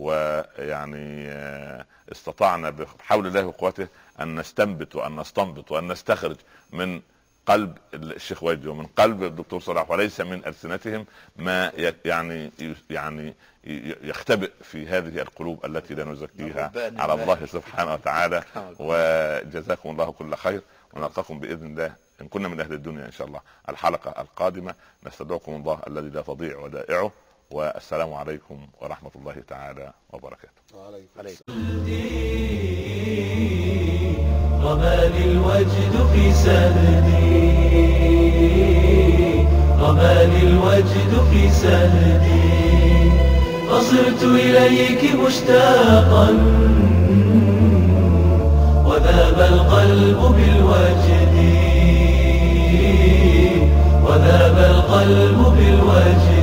C: ويعني آه، استطعنا بحول الله وقوته ان نستنبت وان نستنبط وان نستخرج من قلب الشيخ وجدي ومن قلب الدكتور صلاح وليس من السنتهم ما ي- يعني يعني ي- يختبئ في هذه القلوب التي لا نزكيها
E: ربنا
C: على
E: الله.
C: الله سبحانه وتعالى وجزاكم الله كل خير ونلقاكم باذن الله ان كنا من اهل الدنيا ان شاء الله الحلقه القادمه نستدعوكم الله الذي لا تضيع ودائعه والسلام عليكم ورحمه الله تعالى وبركاته
D: عليكم
E: عليك
A: رماني الوجد في سهدي رماني الوجد في سهدي فصرت إليك مشتاقا وذاب القلب بالوجد وذاب القلب بالوجد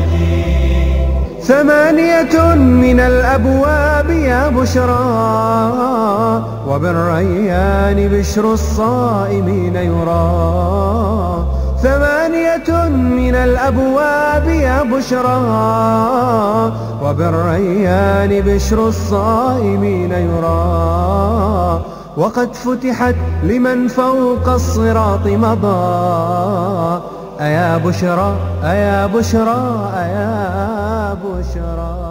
B: ثمانية من الأبواب يا بشرى وبالريان بشر الصائمين يرى ثمانية من الأبواب يا بشرى وبالريان بشر الصائمين يرى وقد فتحت لمن فوق الصراط مضى أيا بشرى أيا بشرى أيا بشرى